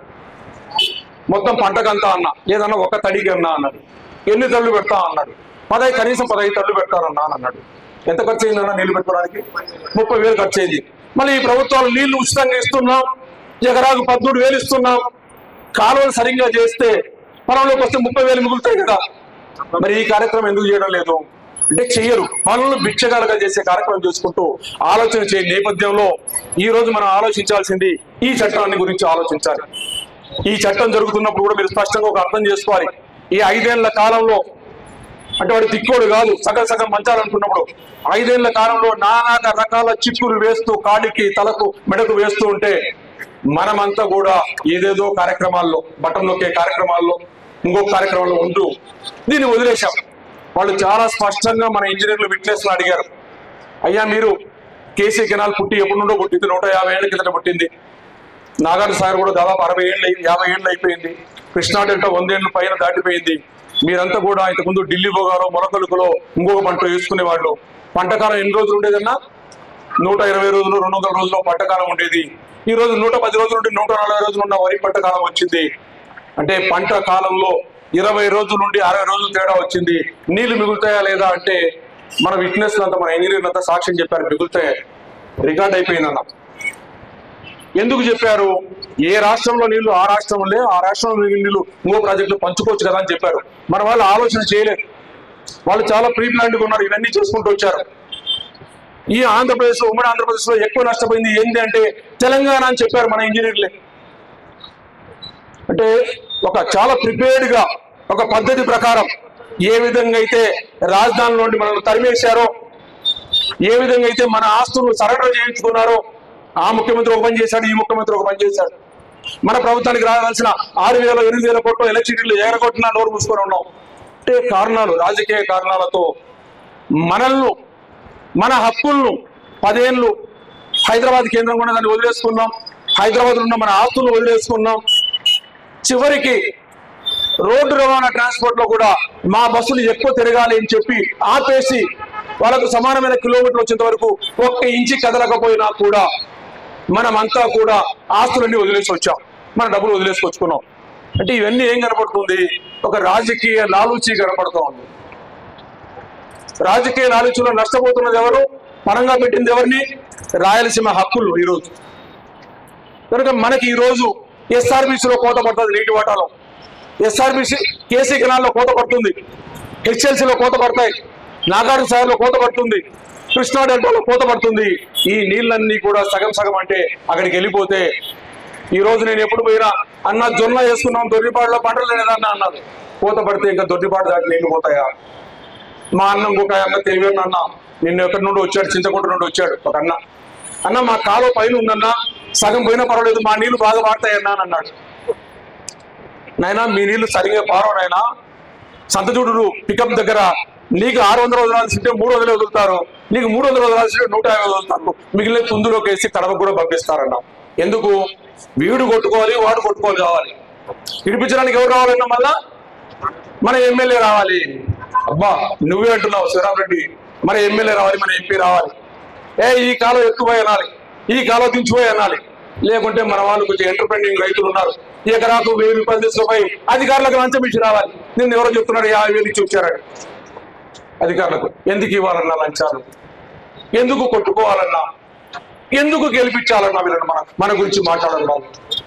మొత్తం పంటకంతా అన్న ఏదన్నా ఒక తడికి అన్నా అన్నాడు ఎన్ని తళ్ళు పెడతా అన్నాడు పదై కనీసం పదహైదు తళ్ళు పెడతారన్నా అని అన్నాడు ఎంత ఖర్చు అయిందన్నా నీళ్లు పెట్టుకోవడానికి ముప్పై వేలు ఖర్చు అయింది మళ్ళీ ఈ ప్రభుత్వాలు నీళ్లు ఉచితంగా ఇస్తున్నాం ఎకరాకు పద్మూడు వేలు ఇస్తున్నాం కాలువలు సరిగ్గా చేస్తే పొలంలోకి వస్తే ముప్పై వేలు మిగులుతాయి కదా మరి ఈ కార్యక్రమం ఎందుకు చేయడం లేదు అంటే చెయ్యరు పనులు భిక్షగాలుగా చేసే కార్యక్రమం చేసుకుంటూ ఆలోచన చేయ నేపథ్యంలో ఈ రోజు మనం ఆలోచించాల్సింది ఈ చట్టాన్ని గురించి ఆలోచించాలి ఈ చట్టం జరుగుతున్నప్పుడు కూడా మీరు స్పష్టంగా ఒక అర్థం చేసుకోవాలి ఈ ఐదేళ్ల కాలంలో అంటే వాడు తిక్కోడు కాదు సగం సగం మంచాలనుకున్నప్పుడు ఐదేళ్ల కాలంలో నానా రకాల చిక్కులు వేస్తూ కాడికి తలకు మెడకు వేస్తూ ఉంటే మనమంతా కూడా ఏదేదో కార్యక్రమాల్లో బటన్ నొక్కే కార్యక్రమాల్లో ఇంకొక కార్యక్రమంలో ఉంటూ దీన్ని వదిలేశాం వాళ్ళు చాలా స్పష్టంగా మన ఇంజనీర్లు విట్నెస్లు అడిగారు అయ్యా మీరు కేసీ కెనాల్ పుట్టి ఎప్పటి నుండో పుట్టింది నూట యాభై ఏళ్ళ కిందట పుట్టింది నాగార్జున సాగర్ కూడా దాదాపు అరవై ఏళ్ళు అయి- యాభై ఏళ్ళు అయిపోయింది కృష్ణా డెల్టా వందేళ్ళు పైన దాటిపోయింది మీరంతా కూడా ఇంతకుముందు ఢిల్లీ పోగారో మొలకలుకలో ఇంకొక పంట వేసుకునేవాళ్ళు పంటకాలం ఎన్ని రోజులు ఉండేదన్నా నూట ఇరవై రోజులు రెండు వందల రోజులు పంటకాలం ఉండేది ఈ రోజు నూట పది రోజులు నుండి నూట నలభై రోజులు ఉన్న వరి పంట కాలం వచ్చింది అంటే పంట కాలంలో ఇరవై రోజుల నుండి అరవై రోజులు తేడా వచ్చింది నీళ్లు మిగులుతాయా లేదా అంటే మన విట్నెస్ అంతా మన ఇంజనీర్లు అంతా సాక్ష్యం చెప్పారు మిగులుతాయి రికార్డ్ అయిపోయిందన్న ఎందుకు చెప్పారు ఏ రాష్ట్రంలో నీళ్లు ఆ రాష్ట్రంలో ఆ రాష్ట్రంలో మిగిలిన నీళ్లు ఇంకో ప్రాజెక్టులు పంచుకోవచ్చు కదా అని చెప్పారు మన వాళ్ళు ఆలోచన చేయలేదు వాళ్ళు చాలా ప్రీ ప్లాన్డ్ ఉన్నారు ఇవన్నీ చేసుకుంటూ వచ్చారు ఈ ఆంధ్రప్రదేశ్ లో ఉమ్మడి ఆంధ్రప్రదేశ్ లో ఎక్కువ నష్టపోయింది ఏంటి అంటే తెలంగాణ అని చెప్పారు మన ఇంజనీర్లే అంటే ఒక చాలా ప్రిపేర్డ్ గా ఒక పద్ధతి ప్రకారం ఏ విధంగా అయితే రాజధాని నుండి మనల్ని తరిమేశారో ఏ విధంగా అయితే మన ఆస్తులను సరెండర్ చేయించుకున్నారో ఆ ముఖ్యమంత్రి ఒక పని చేశాడు ఈ ముఖ్యమంత్రి ఒక పని చేశాడు మన ప్రభుత్వానికి రావాల్సిన ఆరు వేల ఎనిమిది వేల కోట్లు ఎలక్ట్రిసిటీలు ఎగరగొట్టినా నోరు మూసుకొని ఉన్నాం అంటే కారణాలు రాజకీయ కారణాలతో మనల్ని మన హక్కులను పదేళ్ళు హైదరాబాద్ కేంద్రం కూడా దాన్ని వదిలేసుకున్నాం హైదరాబాద్ ఉన్న మన ఆస్తులను వదిలేసుకున్నాం చివరికి రోడ్డు రవాణా ట్రాన్స్పోర్ట్ లో కూడా మా బస్సులు ఎక్కువ తిరగాలి అని చెప్పి ఆపేసి వాళ్ళకు సమానమైన కిలోమీటర్లు వచ్చేంత వరకు ఒక్క ఇంచి కదలకపోయినా కూడా మనమంతా కూడా ఆస్తులన్నీ వదిలేసి వచ్చాం మన డబ్బులు వదిలేసుకొచ్చుకున్నాం అంటే ఇవన్నీ ఏం కనపడుతుంది ఒక రాజకీయ లాలూచి కనపడుతూ ఉంది రాజకీయ లాలూచిలో నష్టపోతున్నది ఎవరు పరంగా పెట్టింది ఎవరిని రాయలసీమ హక్కులు ఈరోజు కనుక మనకి ఈరోజు ఎస్ఆర్బిసిలో కోత పడుతుంది నీటి వాటాలో ఎస్ఆర్బిసి కేసీ కెనాల్లో కోత పడుతుంది హెచ్ఎల్సీలో కోత పడతాయి నాగార్జున సాగర్లో కోత పడుతుంది కృష్ణా డెల్టాలో కోత పడుతుంది ఈ నీళ్ళన్నీ కూడా సగం సగం అంటే అక్కడికి వెళ్ళిపోతే ఈ రోజు నేను ఎప్పుడు పోయినా అన్న జొన్న వేసుకున్నాం దొడ్డిపాడులో పంటలు లేదన్న అన్నది కోత పడితే ఇంకా దొడ్డిపాడు దాటి నీళ్లు పోతాయా మా అన్నం ఇంకొక అన్న తెలియని అన్న నిన్న ఎక్కడి నుండి వచ్చాడు చింతకుంట నుండి వచ్చాడు ఒక అన్న అన్న మా కాలువ పైన ఉందన్న సగం పోయినా పర్వాలేదు మా నీళ్లు బాగా వాడతాయన్నా అని అన్నాడు నాయనా మీ నీళ్లు సరిగా పారవు నాయనా సంతజూడు పికప్ దగ్గర నీకు ఆరు వందలు వదలాల్సింటే మూడు వందలు వదులుతారు నీకు మూడు వందలు వదలాల్సింటే నూట యాభై వదులుతారు మిగిలిన కుందులోకి వేసి కడపకు కూడా పంపిస్తారన్న ఎందుకు వీడు కొట్టుకోవాలి వాడు కొట్టుకోవాలి కావాలి విడిపించడానికి ఎవరు రావాలన్నా మళ్ళా మన ఎమ్మెల్యే రావాలి అబ్బా నువ్వే అంటున్నావు శివరాం రెడ్డి మన ఎమ్మెల్యే రావాలి మన ఎంపీ రావాలి ఏ ఈ కాలం ఎక్కువ అనాలి ఈ కాలం దించిపోయి అనాలి లేకుంటే మన వాళ్ళు కొంచెం ఎంటర్ప్రెన్యూరింగ్ రైతులు ఉన్నారు ఎకరాకు వెయ్యి రూపాయలు తీసుకుపోయి అధికారులకు లంచం ఇచ్చి రావాలి నిన్న ఎవరో చెప్తున్నాడు యాభై వేలు ఇచ్చి వచ్చారని అధికారులకు ఎందుకు ఇవ్వాలన్నా లంచాలు ఎందుకు కొట్టుకోవాలన్నా ఎందుకు గెలిపించాలన్నా వీళ్ళని మన మన గురించి మాట్లాడాలి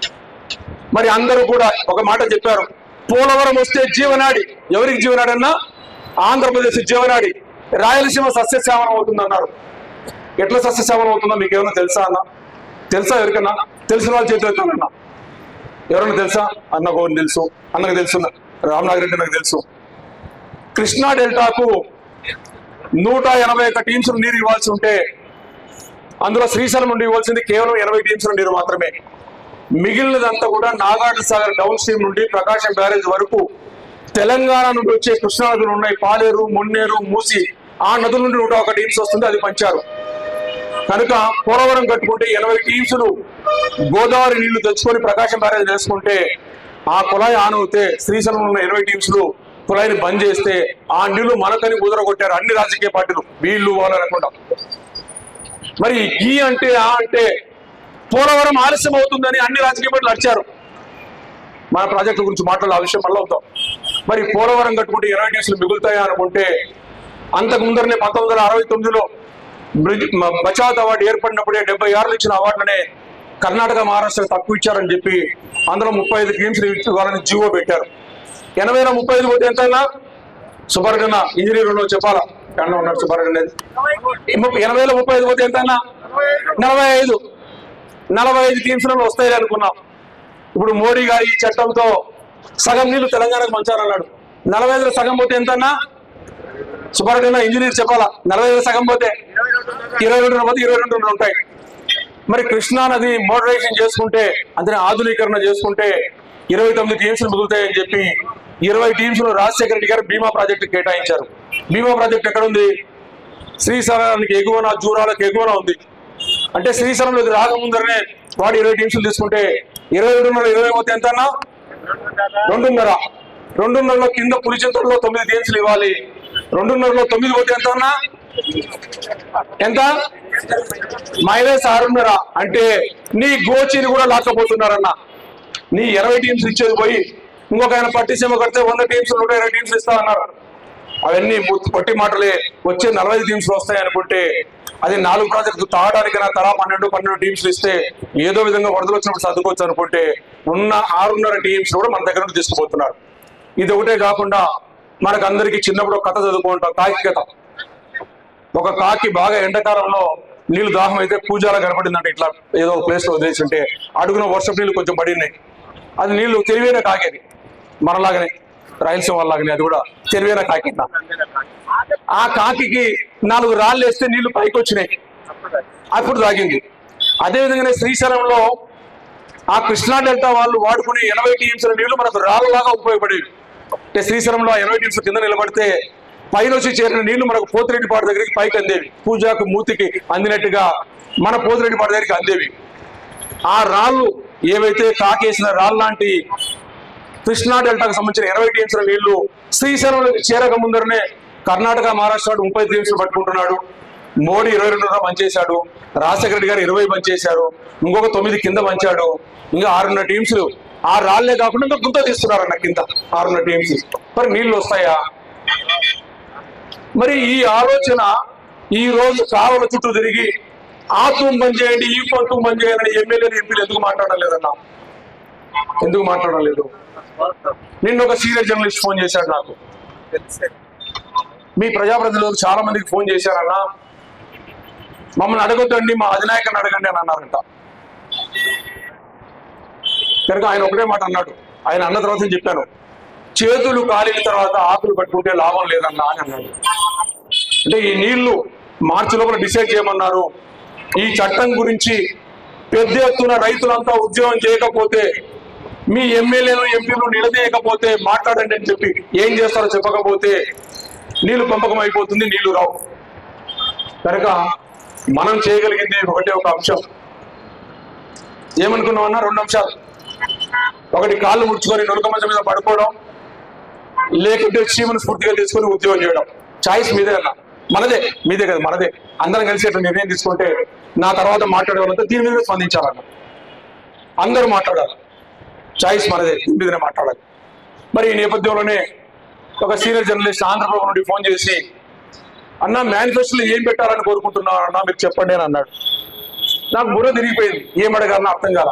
మరి అందరూ కూడా ఒక మాట చెప్పారు పోలవరం వస్తే జీవనాడి ఎవరికి జీవనాడి అన్నా ఆంధ్రప్రదేశ్ జీవనాడి రాయలసీమ సస్యశ్యామలం అవుతుందన్నారు ఎట్లా సస్యశ్యామలం అవుతుందో మీకు ఏమైనా తెలుసా అన్న తెలుసా ఎవరికన్నా తెలిసిన వాళ్ళు చేతులు ఎత్తానన్నా ఎవరన్నా తెలుసా అన్న గోని తెలుసు అన్నకు తెలుసు రామనాగర్ రెడ్డి నాకు తెలుసు కృష్ణా డెల్టాకు నూట ఎనభై ఒక్క టీమ్స్ నీరు ఇవ్వాల్సి ఉంటే అందులో శ్రీశైలం నుండి ఇవ్వాల్సింది కేవలం ఎనభై టీమ్స్ నీరు మాత్రమే మిగిలినదంతా కూడా నాగార్జున సాగర్ డౌన్ స్ట్రీమ్ నుండి ప్రకాశం బ్యారేజ్ వరకు తెలంగాణ నుండి వచ్చే కృష్ణా నదులు ఉన్నాయి పాలేరు మున్నేరు మూసి ఆ నదుల నుండి నూట ఒక టీమ్స్ వస్తుంది అది పంచారు కనుక పోలవరం కట్టుకుంటే ఎనభై టీమ్స్లు గోదావరి నీళ్లు తెచ్చుకొని ప్రకాశం బ్యారేజ్ వేసుకుంటే ఆ కుళాయి ఆన్ అవుతే శ్రీశైలం ఉన్న ఇరవై టీమ్స్లు కుళాయిని బంద్ చేస్తే ఆ నీళ్లు మనకని కుదరగొట్టారు అన్ని రాజకీయ పార్టీలు వీళ్ళు వాళ్ళు అనకుండా మరి ఈ అంటే ఆ అంటే పోలవరం ఆలస్యం అవుతుందని అన్ని రాజకీయ పార్టీలు అడిచారు మన ప్రాజెక్టు గురించి మాట్లాడే ఆ విషయం మళ్ళీ అవుతాం మరి పోలవరం కట్టుకుంటే ఇరవై టీమ్స్లు మిగులుతాయా అనుకుంటే అంతకు ముందరనే పంతొమ్మిది వందల అరవై తొమ్మిదిలో బ్రిజ్ మ- బచావత్ అవార్డు ఏర్పడినప్పుడే డెబ్బై ఆరులు ఇచ్చిన అవార్డునే కర్ణాటక మహారాష్ట్ర తక్కువ ఇచ్చారని చెప్పి అందులో ముప్పై ఐదు టీమ్స్ ఇవ్వాలని జీవో పెట్టారు ఎనభైలో ముప్పై ఐదు పోతే ఎంత సుబ్బారెడ్డి ఇంజనీర్లో చెప్పాలా ఎక్కడ ఉన్నారు సుబ్బారెడ్డి అనేది ముప్పై- ఎనభైలో ముప్పై ఐదు పోతే ఎంత నలభై ఐదు నలభై ఐదు టీమ్స్ వస్తాయి అనుకున్నాం ఇప్పుడు మోడీ గారి ఈ చట్టంతో సగం నీళ్లు తెలంగాణకు పంచాలన్నాడు నలభై ఐదులో సగం పోతే ఎంతన్నా సుబ్బారెడ్డి ఇంజనీర్ చెప్పాలా నలభై ఐదు సగం పోతే ఇరవై రెండు పోతే ఇరవై రెండు ఉంటాయి మరి కృష్ణా నది మోడరేషన్ చేసుకుంటే అంటే ఆధునీకరణ చేసుకుంటే ఇరవై తొమ్మిది టీమ్స్ మిగులుతాయని చెప్పి ఇరవై టీమ్స్ లో రాజశేఖర రెడ్డి గారు బీమా ప్రాజెక్టు కేటాయించారు బీమా ప్రాజెక్ట్ ఎక్కడ ఉంది శ్రీశైలానికి ఎగువన జూరాలకు ఎగువన ఉంది అంటే శ్రీశైలంలో ఇది రాకముందరనే వాడు ఇరవై టీమ్స్ తీసుకుంటే ఇరవై రెండున్నర ఇరవై పోతే ఎంత అన్నా రెండున్నర రెండున్నరలో కింద పులిచింతల్లో తొమ్మిది టీమ్స్లు ఇవ్వాలి రెండున్నరలో తొమ్మిది పోతే ఎంత అన్నా ఎంత మైనస్ ఆరున్నర అంటే నీ గోచిని కూడా లాక్కపోతున్నారన్న నీ ఇరవై టీమ్స్ ఇచ్చేది పోయి ఇంకొక ఆయన పట్టిసీమ కడితే వంద టీమ్స్ నూట ఇరవై టీమ్స్ ఇస్తా అన్నారు అవన్నీ ము- పొట్టి మాటలే వచ్చే నలభై టీమ్స్ వస్తాయి అనుకుంటే అది నాలుగు ప్రాజెక్టు తాగడానికి నా తలా పన్నెండు పన్నెండు టీమ్స్ ఇస్తే ఏదో విధంగా వరదలు వచ్చినప్పుడు సర్దుకోవచ్చు అనుకుంటే ఉన్న ఆరున్నర టీమ్స్ కూడా మన దగ్గర నుండి తీసుకుపోతున్నారు ఇది ఒకటే కాకుండా మనకు అందరికీ చిన్నప్పుడు ఒక కథ చదువుకుంటాం కాకి కథ ఒక కాకి బాగా ఎండాకాలంలో నీళ్లు దాహం అయితే పూజాలా కనపడిందంటే ఇట్లా ఏదో ప్లేస్ లో వదిలేసి ఉంటే అడుగున వర్షపు నీళ్లు కొంచెం పడినాయి అది నీళ్లు తెలివైన కాకేది మనలాగనే రాయలసీమ వాళ్ళలాగనే అది కూడా తెలివైన కాకి ఆ కాకికి నాలుగు రాళ్ళు వేస్తే నీళ్లు పైకి వచ్చినాయి అప్పుడు తాగింది అదే విధంగానే శ్రీశైలంలో ఆ కృష్ణా డెల్టా వాళ్ళు వాడుకునే ఎనభై టీమ్స్ నీళ్లు మనకు రాళ్ళలాగా ఉపయోగపడేవి అంటే శ్రీశైలంలో ఆ ఎనభై టీమ్స్ కింద నిలబడితే పైన వచ్చి చేరిన నీళ్లు మనకు పోతిరెడ్డిపాడు దగ్గరికి పైకి అందేవి పూజాకు మూతికి అందినట్టుగా మన పోతిరెడ్డిపాడు దగ్గరికి అందేవి ఆ రాళ్ళు ఏవైతే కాకేసిన రాళ్ళు లాంటి కృష్ణా డెల్టాకు సంబంధించిన ఇరవై టీమ్స్ నీళ్లు శ్రీశైలంలోకి చేరక ముందరనే కర్ణాటక మహారాష్ట్ర వాడు ముప్పై టీమ్స్ పట్టుకుంటున్నాడు మోడీ ఇరవై రెండున్నర పనిచేశాడు రాజశేఖర రెడ్డి గారు ఇరవై పనిచేశారు ఇంకొక తొమ్మిది కింద పంచాడు ఇంకా ఆరున్నర టీమ్స్ ఆ రాళ్లే కాకుండా ఇంకా గుంత తీస్తున్నారన్న కింద ఆరున్నర టీమ్స్ మరి నీళ్లు వస్తాయా మరి ఈ ఆలోచన ఈ రోజు కాలువల చుట్టూ తిరిగి ఆ తూము బంద్ చేయండి ఈ తూము బంద్ చేయండి అని ఎమ్మెల్యేలు ఎంపీలు ఎందుకు మాట్లాడడం లేదన్నా ఎందుకు మాట్లాడడం లేదు నిన్న ఒక సీనియర్ జర్నలిస్ట్ ఫోన్ చేశాడు నాకు మీ ప్రజాప్రతినిధులు చాలా మందికి ఫోన్ చేశారన్నా మమ్మల్ని అడగొద్దండి మా అధినాయకుని అడగండి అని అన్నారంట కనుక ఆయన ఒకటే మాట అన్నాడు ఆయన అన్న తర్వాత నేను చెప్పాను చేతులు కాలిన తర్వాత ఆకులు పట్టుకుంటే లాభం లేదన్నా అని అన్నాడు అంటే ఈ నీళ్లు మార్చి లోపల డిసైడ్ చేయమన్నారు ఈ చట్టం గురించి పెద్ద ఎత్తున రైతులంతా ఉద్యోగం చేయకపోతే మీ ఎమ్మెల్యేలు ఎంపీలు నిలదీయకపోతే మాట్లాడండి అని చెప్పి ఏం చేస్తారో చెప్పకపోతే నీళ్లు పంపకం అయిపోతుంది నీళ్లు రావు కనుక మనం చేయగలిగింది ఒకటే ఒక అంశం ఏమనుకున్నామన్నా రెండు అంశాలు ఒకటి కాళ్ళు ముడుచుకొని నులక మంచం మీద పడుకోవడం లేకుంటే చీమను స్ఫూర్తిగా తీసుకొని ఉద్యోగం చేయడం చాయిస్ మీదే అన్న మనదే మీదే కదా మనదే అందరం కలిసి ఇట్లా నిర్ణయం తీసుకుంటే నా తర్వాత మాట్లాడే వాళ్ళంతా దీని మీద స్పందించాలన్న అందరూ మాట్లాడాలి చాయిస్ మనదే దీని మీదనే మాట్లాడాలి మరి ఈ నేపథ్యంలోనే ఒక సీనియర్ జర్నలిస్ట్ ఆంధ్రప్రభ నుండి ఫోన్ చేసి అన్న మేనిఫెస్టోలో ఏం పెట్టాలని కోరుకుంటున్నారు అన్న మీరు చెప్పండి అని అన్నాడు నాకు బుర్ర తిరిగిపోయింది ఏం అడగాలన్నా అర్థం కాల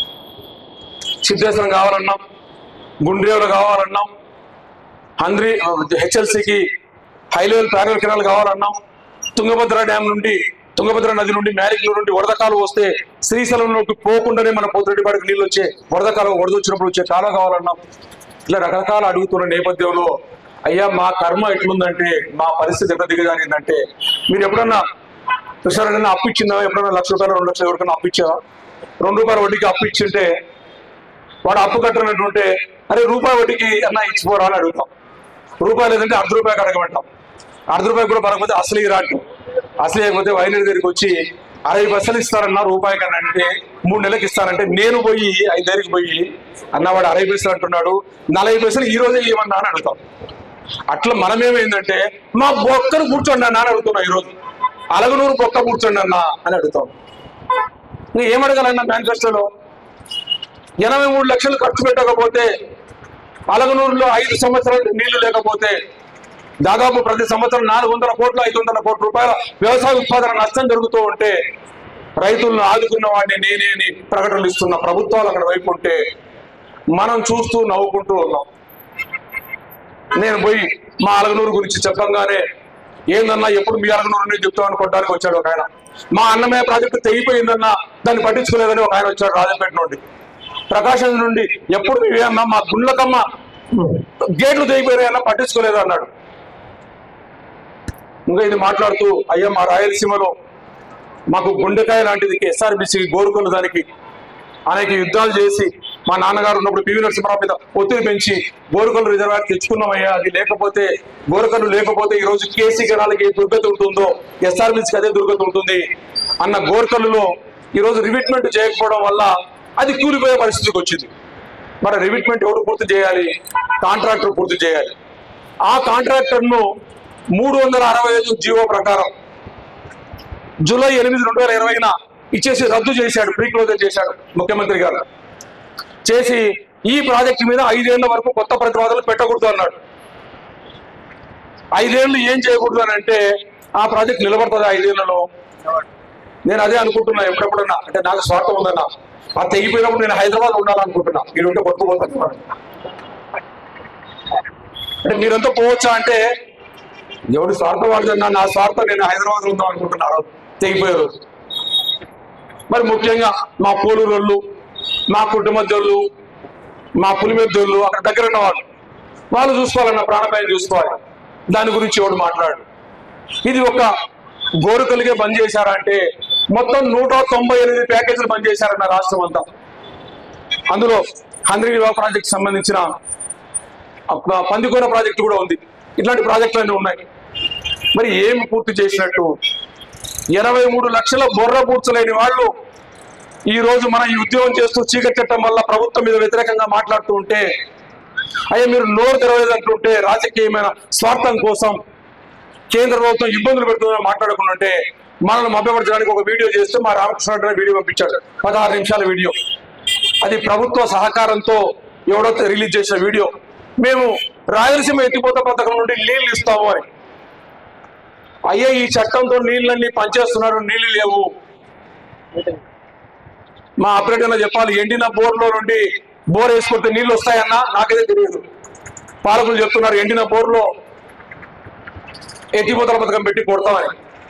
సిద్ధేశ్వరం కావాలన్నాం గుండ్రేవులు కావాలన్నాం హంద్రి హెచ్ఎల్సికి హై లెవెల్ ప్యారల్ కెనాల్ కావాలన్నాం తుంగభద్ర డ్యామ్ నుండి తుంగభద్ర నది నుండి మ్యారిక్లో నుండి వరద కాలువ వస్తే శ్రీశైలంలోకి పోకుండానే మన పోతిరెడ్డిపాడికి నీళ్ళు వచ్చే వరద కాలువ వరద వచ్చినప్పుడు వచ్చే కాలువ కావాలన్నాం ఇట్లా రకరకాల అడుగుతున్న నేపథ్యంలో అయ్యా మా కర్మ ఎట్లుందంటే మా పరిస్థితి ఎట్లా దిగజారిందంటే మీరు ఎప్పుడన్నా కృష్ణారెడ్డి అప్పు ఇచ్చిందా ఎప్పుడన్నా లక్ష రూపాయలు రెండు లక్షలు ఎవరికైనా అప్పు ఇచ్చావా రెండు రూపాయల వడ్డీకి అప్పు ఇచ్చింటే వాడు అప్పు కట్టనట్టుంటే అరే రూపాయి వడ్డీకి అన్న ఇచ్చిపోరా అని అడుగుతాం రూపాయి లేదంటే అర్ధ రూపాయకి అడగమంటాం అర్ధ రూపాయి కూడా పడకపోతే అసలు రాటు అసలు లేకపోతే వైద్యుడి దగ్గరికి వచ్చి అరవై పైసలు ఇస్తారన్న రూపాయి కన్నా అంటే మూడు నెలలకు ఇస్తానంటే నేను పోయి ఐదు దగ్గరికి పోయి అన్నవాడు అరవై పైసలు అంటున్నాడు నలభై పైసలు ఈ రోజే ఇవ్వమన్నా అని అడుగుతాం అట్లా మనమేమైందంటే మా బొక్కను కూర్చోండి అన్న అని అడుగుతున్నాం ఈరోజు అలగనూరు బొక్క కూర్చోండి అన్న అని అడుగుతాం ఇంకా ఏం అడగాలన్నా మేనిఫెస్టోలో ఎనభై మూడు లక్షలు ఖర్చు పెట్టకపోతే అలగనూరులో ఐదు సంవత్సరాలు నీళ్లు లేకపోతే దాదాపు ప్రతి సంవత్సరం నాలుగు వందల కోట్లు ఐదు వందల కోట్ల రూపాయల వ్యవసాయ ఉత్పాదన నష్టం జరుగుతూ ఉంటే రైతులను ఆదుకున్న వాడిని నేనే అని ప్రకటనలు ఇస్తున్న ప్రభుత్వాలు అక్కడ వైపు ఉంటే మనం చూస్తూ నవ్వుకుంటూ ఉన్నాం నేను పోయి మా అలగనూరు గురించి చెప్పంగానే ఏందన్నా ఎప్పుడు మీ అలగనూరు నుంచి చెప్తామని కొట్టడానికి వచ్చాడు ఒక ఆయన మా అన్నమయ్య ప్రాజెక్టు తెగిపోయిందన్నా దాన్ని పట్టించుకోలేదని ఒక ఆయన వచ్చాడు రాజంపేట నుండి ప్రకాశం నుండి ఎప్పుడు మేమన్నా మా గుండ్లకమ్మ గేట్లు తెగిపోయాయన్నా పట్టించుకోలేదు అన్నాడు ఇంకా ఇది మాట్లాడుతూ అయ్యా మా రాయలసీమలో మాకు గుండెకాయ లాంటిది ఎస్ఆర్బిసి గోరుకొల్లు దానికి అనేక యుద్ధాలు చేసి మా నాన్నగారు ఉన్నప్పుడు పివి నరసింహరావు మీద ఒత్తిడి పెంచి గోరుకల్లు రిజర్వాయర్ తెచ్చుకున్నామయ్యా అది లేకపోతే గోరుకల్లు లేకపోతే ఈ రోజు కేసీ జనాలకి ఏ దుర్గతి ఉంటుందో ఎస్ఆర్బిసికి అదే దుర్గతి ఉంటుంది అన్న గోరుకల్లులో ఈ రోజు రివిట్మెంట్ చేయకపోవడం వల్ల అది కూలిపోయే పరిస్థితికి వచ్చింది మరి రివిట్మెంట్ ఎవరు పూర్తి చేయాలి కాంట్రాక్టర్ పూర్తి చేయాలి ఆ కాంట్రాక్టర్ను మూడు వందల అరవై ఐదు జీవో ప్రకారం జూలై ఎనిమిది రెండు వేల ఇరవైన ఇచ్చేసి రద్దు చేశాడు ప్రీ క్లోజర్ చేశాడు ముఖ్యమంత్రి గారు చేసి ఈ ప్రాజెక్టు మీద ఐదేళ్ల వరకు కొత్త ప్రతిపాదనలు పెట్టకూడదు అన్నాడు ఐదేళ్లు ఏం చేయకూడదు అని అంటే ఆ ప్రాజెక్ట్ నిలబడుతుంది ఐదేళ్లలో నేను అదే అనుకుంటున్నా ఎప్పుడెప్పుడన్నా అంటే నాకు స్వార్థం ఉందన్నా ఆ తెగిపోయినప్పుడు నేను హైదరాబాద్ ఉండాలనుకుంటున్నా మీరు ఉంటే కొట్టుకుపోతాను అంటే మీరంతా పోవచ్చా అంటే ఎవడు స్వార్థం వాడుతున్నా నా స్వార్థం నేను హైదరాబాద్ ఉందాం అనుకుంటున్నారు తెగిపోయే రోజు మరి ముఖ్యంగా మా పోలూరోళ్ళు మా కుటుంబద్దోళ్ళు మా పులిమెద్దోళ్ళు అక్కడ దగ్గర ఉన్న వాళ్ళు వాళ్ళు చూసుకోవాలన్న ప్రాణభయం చూసుకోవాలి దాని గురించి ఎవడు మాట్లాడు ఇది ఒక గోరుకలిగే బంద్ చేశారా అంటే మొత్తం నూట తొంభై ఎనిమిది ప్యాకేజీలు బంద్ చేశారన్న రాష్ట్రం అంతా అందులో హంద్రీనివా ప్రాజెక్ట్ సంబంధించిన ఆ పందికోన ప్రాజెక్టు కూడా ఉంది ఇట్లాంటి ప్రాజెక్టులు అన్నీ ఉన్నాయి మరి ఏమి పూర్తి చేసినట్టు ఎనభై మూడు లక్షల బొర్ర పూడ్చలేని వాళ్ళు ఈ రోజు మన ఈ ఉద్యోగం చేస్తూ చీకటి చట్టం వల్ల ప్రభుత్వం మీద వ్యతిరేకంగా మాట్లాడుతూ ఉంటే అయ్యా మీరు నోరు తెరవలేదంటుంటే రాజకీయమైన స్వార్థం కోసం కేంద్ర ప్రభుత్వం ఇబ్బందులు పెడుతుందని మాట్లాడుకుంటుంటే మనల్ని మభ్యపరచడానికి ఒక వీడియో చేస్తే మా రామకృష్ణ వీడియో పంపించాడు పదహారు నిమిషాల వీడియో అది ప్రభుత్వ సహకారంతో ఎవడో రిలీజ్ చేసిన వీడియో మేము రాయలసీమ ఎత్తిపోత పథకం నుండి నీళ్లు ఇస్తాము అని అయ్యే ఈ చట్టంతో నీళ్ళన్నీ పనిచేస్తున్నారు నీళ్లు లేవు మా ఆపరేటర్ చెప్పాలి ఎండిన బోర్లో నుండి బోర్ వేసుకుంటే నీళ్లు వస్తాయన్నా నాకైతే తెలియదు పాలకులు చెప్తున్నారు ఎండిన బోర్లో ఎత్తిపోతల పథకం పెట్టి కొడతామని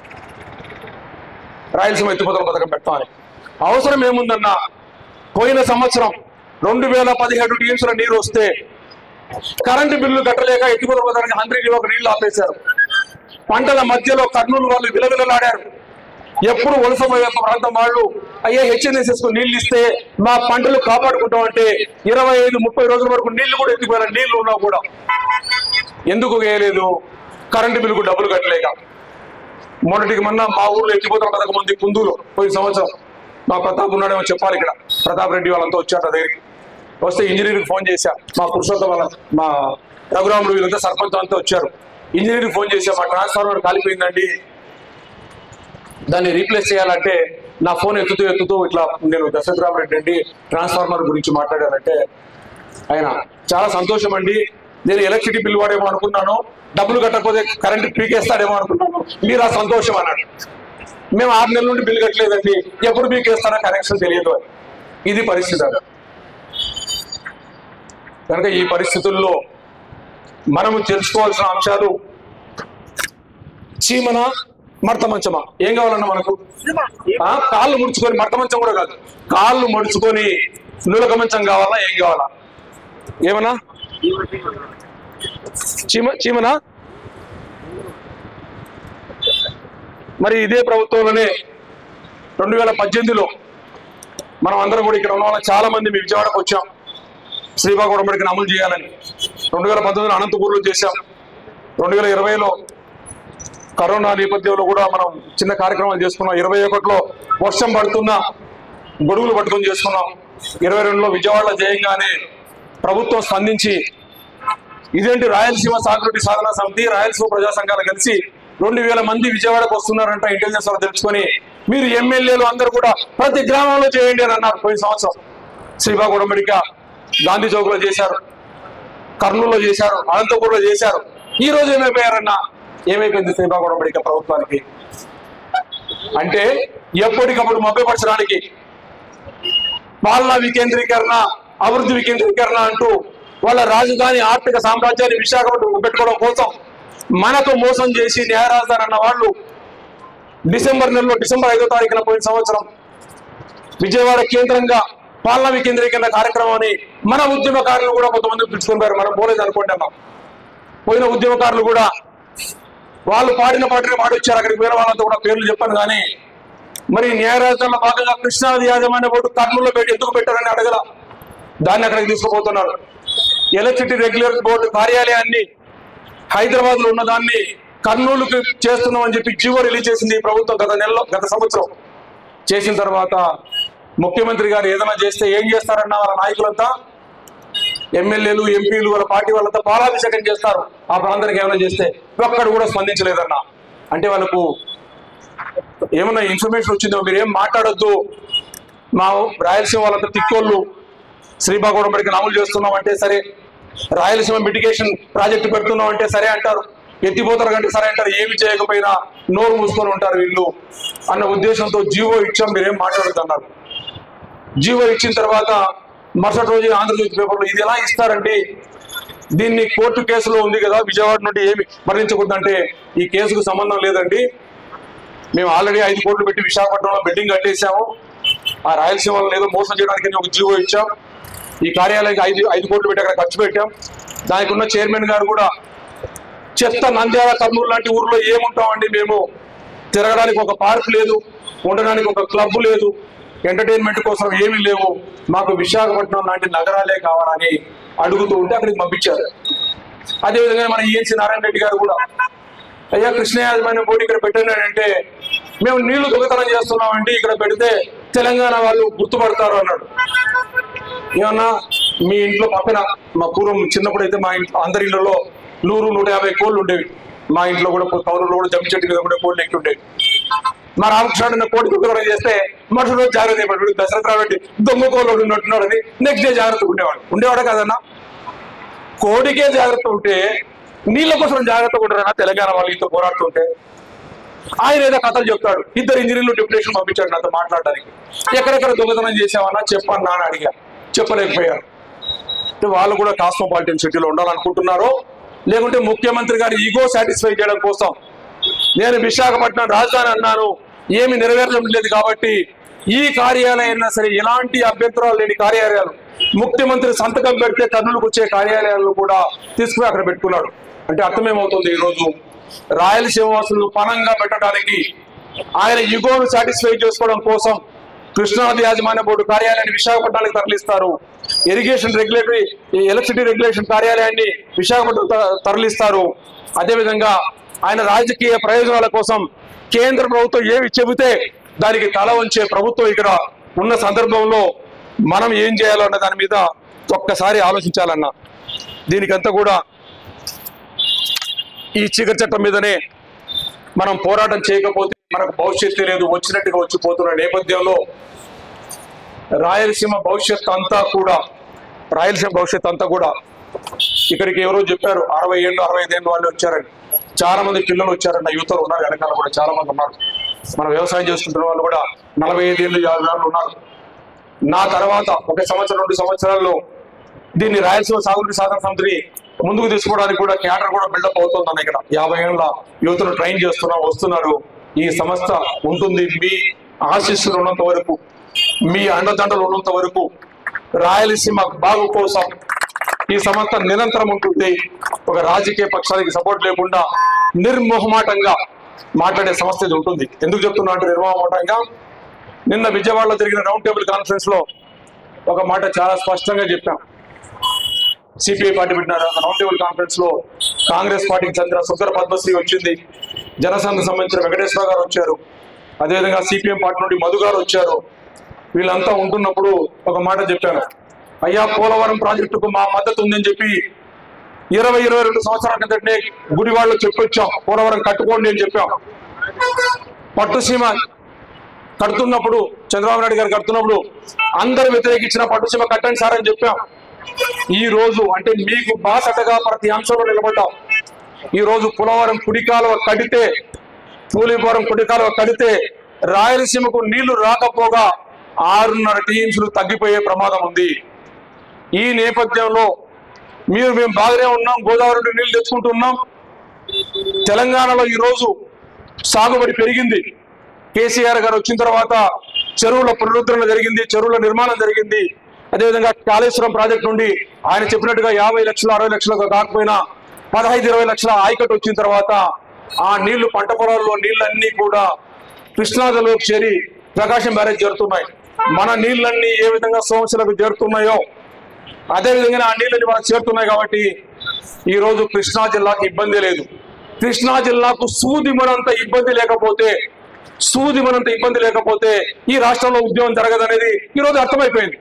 రాయలసీమ ఎత్తిపోతల పథకం పెడతామని అవసరం ఏముందన్నా పోయిన సంవత్సరం రెండు వేల పదిహేడు టీమ్స్ల నీరు వస్తే కరెంటు బిల్లు కట్టలేక ఎత్తిపోతల పథకానికి హండ్రెడ్ ఒక నీళ్లు ఆపేశారు పంటల మధ్యలో కర్నూలు వాళ్ళు విలవిలలాడారు ఎప్పుడు వలస ప్రాంతం వాళ్ళు అయ్యే హెచ్ఎన్ఎస్ఎస్ కు నీళ్లు ఇస్తే మా పంటలు కాపాడుకుంటాం అంటే ఇరవై ఐదు ముప్పై రోజుల వరకు నీళ్లు కూడా ఎత్తిపోయిన నీళ్లు ఉన్నా కూడా ఎందుకు వేయలేదు కరెంటు బిల్లుకు డబ్బులు కట్టలేక మొన్నటికి మొన్న మా ఊర్లో ఎత్తిపోతాం పథకం మంది కుందూరు పోయిన సంవత్సరం మా ప్రతాప్ ఉన్నాడేమో చెప్పాలి ఇక్కడ ప్రతాప్ రెడ్డి వాళ్ళంతా వచ్చారు నా దగ్గరికి వస్తే ఇంజనీరింగ్ ఫోన్ చేశా మా పురుషోత్తం వాళ్ళ మా రఘురాములు వీళ్ళంతా సర్పంచ్ అంతా వచ్చారు ఇంజనీరింగ్ ఫోన్ చేశా మా ట్రాన్స్ఫార్మర్ కాలిపోయిందండి దాన్ని రీప్లేస్ చేయాలంటే నా ఫోన్ ఎత్తుతూ ఎత్తుతూ ఇట్లా నేను దశరథరామ్ రెడ్డి అండి ట్రాన్స్ఫార్మర్ గురించి మాట్లాడానంటే ఆయన చాలా సంతోషం అండి నేను ఎలక్ట్రిసిటీ బిల్ వాడేమో అనుకున్నాను డబ్బులు కట్టకపోతే కరెంట్ పీకేస్తాడేమో అనుకున్నాను మీరు ఆ సంతోషం అన్నాడు మేము ఆరు నెలల నుండి బిల్ కట్టలేదండి ఎప్పుడు పీకేస్తానో కనెక్షన్ తెలియదు అని ఇది పరిస్థితి అక్కడ కనుక ఈ పరిస్థితుల్లో మనము తెలుసుకోవాల్సిన అంశాలు చీమన మడత మంచమా ఏం కావాలన్నా మనకు ఆ, కాళ్ళు ముడుచుకొని మడత మంచం కూడా కాదు కాళ్ళు ముడుచుకొని నులక మంచం కావాలా ఏం కావాలా ఏమన్నా చీమ చీమనా మరి ఇదే ప్రభుత్వంలోనే రెండు వేల పద్దెనిమిదిలో మనం అందరం కూడా ఇక్కడ ఉన్న వాళ్ళం చాలా మంది మీ విజయవాడకు వచ్చాం శ్రీబాగూడమ్మడికి అమలు చేయాలని రెండు వేల పంతొమ్మిదిలో అనంతపూర్లో చేశాం రెండు వేల ఇరవైలో కరోనా నేపథ్యంలో కూడా మనం చిన్న కార్యక్రమాలు చేసుకున్నాం ఇరవై ఒకటిలో వర్షం పడుతున్నా గొడుగులు పట్టుకొని చేసుకున్నాం ఇరవై రెండులో విజయవాడలో చేయంగానే ప్రభుత్వం స్పందించి ఇదేంటి రాయలసీమ సాగునీటి సాధన సమితి రాయలసీమ ప్రజా సంఘాలు కలిసి రెండు వేల మంది విజయవాడకు వస్తున్నారంట ఇంటెలిజెన్స్ వాళ్ళు తెలుసుకొని మీరు ఎమ్మెల్యేలు అందరూ కూడా ప్రతి గ్రామంలో చేయండి అని అన్నారు పోయిన సంవత్సరం శ్రీబాగుడమడిక గాంధీ చౌక్ లో చేశారు కర్నూలులో చేశారు అనంతపూర్లో చేశారు ఈ రోజు ఏమైపోయారన్నా ఏమైపోయింది శ్రీబాగుడమడిక ప్రభుత్వానికి అంటే ఎప్పటికప్పుడు మభ్యపరచడానికి పాలనా వికేంద్రీకరణ అభివృద్ధి వికేంద్రీకరణ అంటూ వాళ్ళ రాజధాని ఆర్థిక సామ్రాజ్యాన్ని విశాఖపట్నం పెట్టుకోవడం కోసం మనకు మోసం చేసి న్యాయ రాజధాని అన్న వాళ్ళు డిసెంబర్ నెలలో డిసెంబర్ ఐదో తారీఖున పోయిన సంవత్సరం విజయవాడ కేంద్రంగా పాలనా వికేంద్రీకరణ కార్యక్రమాన్ని మన ఉద్యమకారులు కూడా కొంతమంది పిలుచుకున్నారు మనం పోలేదు అనుకోండి అన్నాం పోయిన ఉద్యమకారులు కూడా వాళ్ళు పాడిన పాటనే పాడొచ్చారు అక్కడికి పోయిన వాళ్ళంతా కూడా పేర్లు చెప్పాను కానీ మరి న్యాయ రాజధానిలో భాగంగా కృష్ణానది యాజమాన్య బోర్డు కర్నూలులో పెట్టి ఎందుకు పెట్టారని అడగల దాన్ని అక్కడికి తీసుకుపోతున్నారు ఎలక్ట్రిసిటీ రెగ్యులేటర్ బోర్డు కార్యాలయాన్ని హైదరాబాద్ లో ఉన్న దాన్ని కర్నూలుకి చేస్తున్నాం అని చెప్పి జీవో రిలీజ్ చేసింది ఈ ప్రభుత్వం గత నెలలో గత సంవత్సరం చేసిన తర్వాత ముఖ్యమంత్రి గారు ఏదైనా చేస్తే ఏం చేస్తారన్న వాళ్ళ నాయకులంతా ఎమ్మెల్యేలు ఎంపీలు వాళ్ళ పార్టీ వాళ్ళంతా పాలాభిషేకం చేస్తారు ఆ ప్రాంతానికి ఏమైనా చేస్తే ఒక్కడు కూడా స్పందించలేదన్న అంటే వాళ్ళకు ఏమన్నా ఇన్ఫర్మేషన్ వచ్చిందో మీరు ఏం మాట్లాడొద్దు మా రాయలసీమ వాళ్ళంతా తిక్కోళ్ళు శ్రీబాగూడెం బడికి అమలు చేస్తున్నాం అంటే సరే రాయలసీమ మిటిగేషన్ ప్రాజెక్టు పెడుతున్నాం అంటే సరే అంటారు ఎత్తిపోతారు కంటే సరే అంటారు ఏమి చేయకపోయినా నోరు మూసుకొని ఉంటారు వీళ్ళు అన్న ఉద్దేశంతో జీవో ఇచ్చాం మీరేం మాట్లాడుతున్నారు జీవో ఇచ్చిన తర్వాత మరుసటి రోజు ఆంధ్రజ్యోతి పేపర్లో ఇది ఎలా ఇస్తారండి దీన్ని కోర్టు కేసులో ఉంది కదా విజయవాడ నుండి ఏమి మరణించకూడదంటే ఈ కేసుకు సంబంధం లేదండి మేము ఆల్రెడీ ఐదు కోట్లు పెట్టి విశాఖపట్నంలో బిల్డింగ్ కట్టేసాము ఆ రాయలసీమ వాళ్ళని ఏదో మోసం చేయడానికి ఒక జీవో ఇచ్చాం ఈ కార్యాలయానికి ఐదు ఐదు కోట్లు పెట్టి అక్కడ ఖర్చు పెట్టాం దానికి ఉన్న చైర్మన్ గారు కూడా చెత్త నంద్యాల కర్నూలు లాంటి ఊర్లో ఏముంటామండి మేము తిరగడానికి ఒక పార్క్ లేదు ఉండడానికి ఒక క్లబ్ లేదు ఎంటర్టైన్మెంట్ కోసం ఏమీ లేవు మాకు విశాఖపట్నం లాంటి నగరాలే కావాలని అడుగుతూ ఉంటే అక్కడికి పంపించారు అదేవిధంగా మన ఈఎన్సీ నారాయణ రెడ్డి గారు కూడా అయ్యా కృష్ణ యాజమాన్యం బోర్డు ఇక్కడ పెట్టానంటే మేము నీళ్లు దొంగతనం చేస్తున్నామండి ఇక్కడ పెడితే తెలంగాణ వాళ్ళు గుర్తుపడతారు అన్నాడు ఏమన్నా మీ ఇంట్లో పక్కన మా పూర్వం చిన్నప్పుడు అయితే మా ఇంట్లో అందరి ఇళ్లలో నూరు నూట యాభై కోళ్ళు ఉండేవి మా ఇంట్లో కూడా టౌన్లో కూడా జమ్మి చెట్టు మీద కూడా కోళ్ళు ఎక్కి ఉండేవి మా రామకృష్ణ కోడి దొంగతనం చేస్తే మరుసటి రోజు జాగ్రత్త అయిపోయాడు దశరథరావు రెడ్డి దొంగ కోళ్ళు ఉన్నట్టున్నాడని నెక్స్ట్ డే జాగ్రత్త ఉండేవాడు ఉండేవాడు కదన్నా కోడికే జాగ్రత్త ఉంటే నీళ్ళ కోసం జాగ్రత్త ఉంటారన్నా తెలంగాణ వాళ్ళతో పోరాడుతుంటే ఆయన ఏదో కథలు చెప్తాడు ఇద్దరు ఇంజనీర్లు డిప్యుటేషన్ పంపించాడు నాతో మాట్లాడడానికి ఎక్కడెక్కడ దొంగతనం చేసావన్నా చెప్పన్నా అని అడిగా చెప్పలేకపోయారు అంటే వాళ్ళు కూడా కాస్మోపాలిటన్ సిటీలో ఉండాలనుకుంటున్నారు లేకుంటే ముఖ్యమంత్రి గారి ఈగో సాటిస్ఫై చేయడం కోసం నేను విశాఖపట్నం రాజధాని అన్నాను ఏమి నెరవేరడం లేదు కాబట్టి ఈ కార్యాలయం అయినా సరే ఎలాంటి అభ్యంతరాలు లేని కార్యాలయాలు ముఖ్యమంత్రి సంతకం పెడితే కర్నూలుకు వచ్చే కార్యాలయాలను కూడా తీసుకుని అక్కడ పెట్టుకున్నాడు అంటే అర్థమేమవుతుంది ఈరోజు రాయలసీమ వాసులను పణంగా పెట్టడానికి ఆయన యుగోను సాటిస్ఫై చేసుకోవడం కోసం కృష్ణానది యాజమాన్య బోర్డు కార్యాలయాన్ని విశాఖపట్నానికి తరలిస్తారు ఇరిగేషన్ రెగ్యులేటరీ ఎలక్ట్రిసిటీ రెగ్యులేషన్ కార్యాలయాన్ని విశాఖపట్నం త- తరలిస్తారు అదేవిధంగా ఆయన రాజకీయ ప్రయోజనాల కోసం కేంద్ర ప్రభుత్వం ఏమి చెబితే దానికి తల వంచే ప్రభుత్వం ఇక్కడ ఉన్న సందర్భంలో మనం ఏం చేయాలో అన్న దాని మీద ఒక్కసారి ఆలోచించాలన్నా దీనికంతా కూడా ఈ చీకటి చట్టం మీదనే మనం పోరాటం చేయకపోతే మనకు భవిష్యత్తు లేదు వచ్చినట్టుగా వచ్చిపోతున్న నేపథ్యంలో రాయలసీమ భవిష్యత్తు అంతా కూడా రాయలసీమ భవిష్యత్తు అంతా కూడా ఇక్కడికి ఎవరో చెప్పారు అరవై ఏళ్ళు అరవై ఐదు ఏళ్ళు వాళ్ళు వచ్చారని చాలా మంది పిల్లలు వచ్చారన్న యువతలు ఉన్నారు వెనకాల కూడా చాలా మంది ఉన్నారు మన వ్యవసాయం చేసుకుంటున్న వాళ్ళు కూడా నలభై ఐదు ఏళ్ళు యాభై ఏళ్ళు ఉన్నారు నా తర్వాత ఒక సంవత్సరం రెండు సంవత్సరాల్లో దీన్ని రాయలసీమ సాగునీటి సాధన సమితిని ముందుకు తీసుకోవడానికి కూడా క్యాడర్ కూడా బిల్డప్ అవుతుందన్న ఇక్కడ యాభై ఏళ్ళ యువతను ట్రైన్ చేస్తున్నాం వస్తున్నారు ఈ సంస్థ ఉంటుంది మీ ఆశీస్సులు ఉన్నంత వరకు మీ అండదండలు ఉన్నంత వరకు రాయలసీమ బాగు కోసం ఈ సంస్థ నిరంతరం ఉంటుంది ఒక రాజకీయ పక్షానికి సపోర్ట్ లేకుండా నిర్మోహమాటంగా మాట్లాడే సంస్థ ఇది ఉంటుంది ఎందుకు చెప్తున్నా అంటే నిర్మోహమాటంగా నిన్న విజయవాడలో జరిగిన రౌండ్ టేబుల్ కాన్ఫరెన్స్ లో ఒక మాట చాలా స్పష్టంగా చెప్పాం సిపిఐ పార్టీ పెట్టిన రౌండ్ టేబుల్ కాన్ఫరెన్స్ లో కాంగ్రెస్ పార్టీకి చెందిన సుందర పద్మశ్రీ వచ్చింది జనసేనకు సంబంధించిన వెంకటేశ్వర గారు వచ్చారు అదేవిధంగా సిపిఎం పార్టీ నుండి మధు గారు వచ్చారు వీళ్ళంతా ఉంటున్నప్పుడు ఒక మాట చెప్పాను అయ్యా పోలవరం ప్రాజెక్టుకు మా మద్దతు ఉందని చెప్పి ఇరవై ఇరవై రెండు సంవత్సరాల కిందటనే గుడివాళ్ళు చెప్పొచ్చాం పోలవరం కట్టుకోండి అని చెప్పాం పట్టుసీమ కడుతున్నప్పుడు చంద్రబాబు నాయుడు గారు కడుతున్నప్పుడు అందరు వ్యతిరేకించిన పట్టుసీమ కట్టండి సార్ అని చెప్పాం ఈ రోజు అంటే మీకు బాసటగా ప్రతి అంశంలో నిలబడ్డాం ఈ రోజు పులవరం కుడికాలువ కడితే పూలిపురం కుడికాలువ కడితే రాయలసీమకు నీళ్లు రాకపోగా ఆరున్నర టీమ్స్లు తగ్గిపోయే ప్రమాదం ఉంది ఈ నేపథ్యంలో మీరు మేము బాగానే ఉన్నాం గోదావరి నుండి నీళ్లు తెచ్చుకుంటున్నాం తెలంగాణలో ఈ రోజు సాగుబడి పెరిగింది కేసీఆర్ గారు వచ్చిన తర్వాత చెరువుల పునరుద్ధరణ జరిగింది చెరువుల నిర్మాణం జరిగింది అదేవిధంగా కాళేశ్వరం ప్రాజెక్ట్ నుండి ఆయన చెప్పినట్టుగా యాభై లక్షలు అరవై లక్షలు కాకపోయినా పదహైదు ఇరవై లక్షల ఆయకట్టు వచ్చిన తర్వాత ఆ నీళ్లు పంట పొలాల్లో నీళ్ళన్నీ కూడా కృష్ణానదిలోకి చేరి ప్రకాశం బ్యారేజ్ చేరుతున్నాయి మన నీళ్ళన్నీ ఏ విధంగా సమస్యలకు చేరుతున్నాయో అదే విధంగా ఆ నీళ్ళని మనకు చేరుతున్నాయి కాబట్టి ఈ రోజు కృష్ణా జిల్లాకు ఇబ్బంది లేదు కృష్ణా జిల్లాకు సూది మనంత ఇబ్బంది లేకపోతే సూది మనంత ఇబ్బంది లేకపోతే ఈ రాష్ట్రంలో ఉద్యోగం జరగదనేది ఈ రోజు అర్థమైపోయింది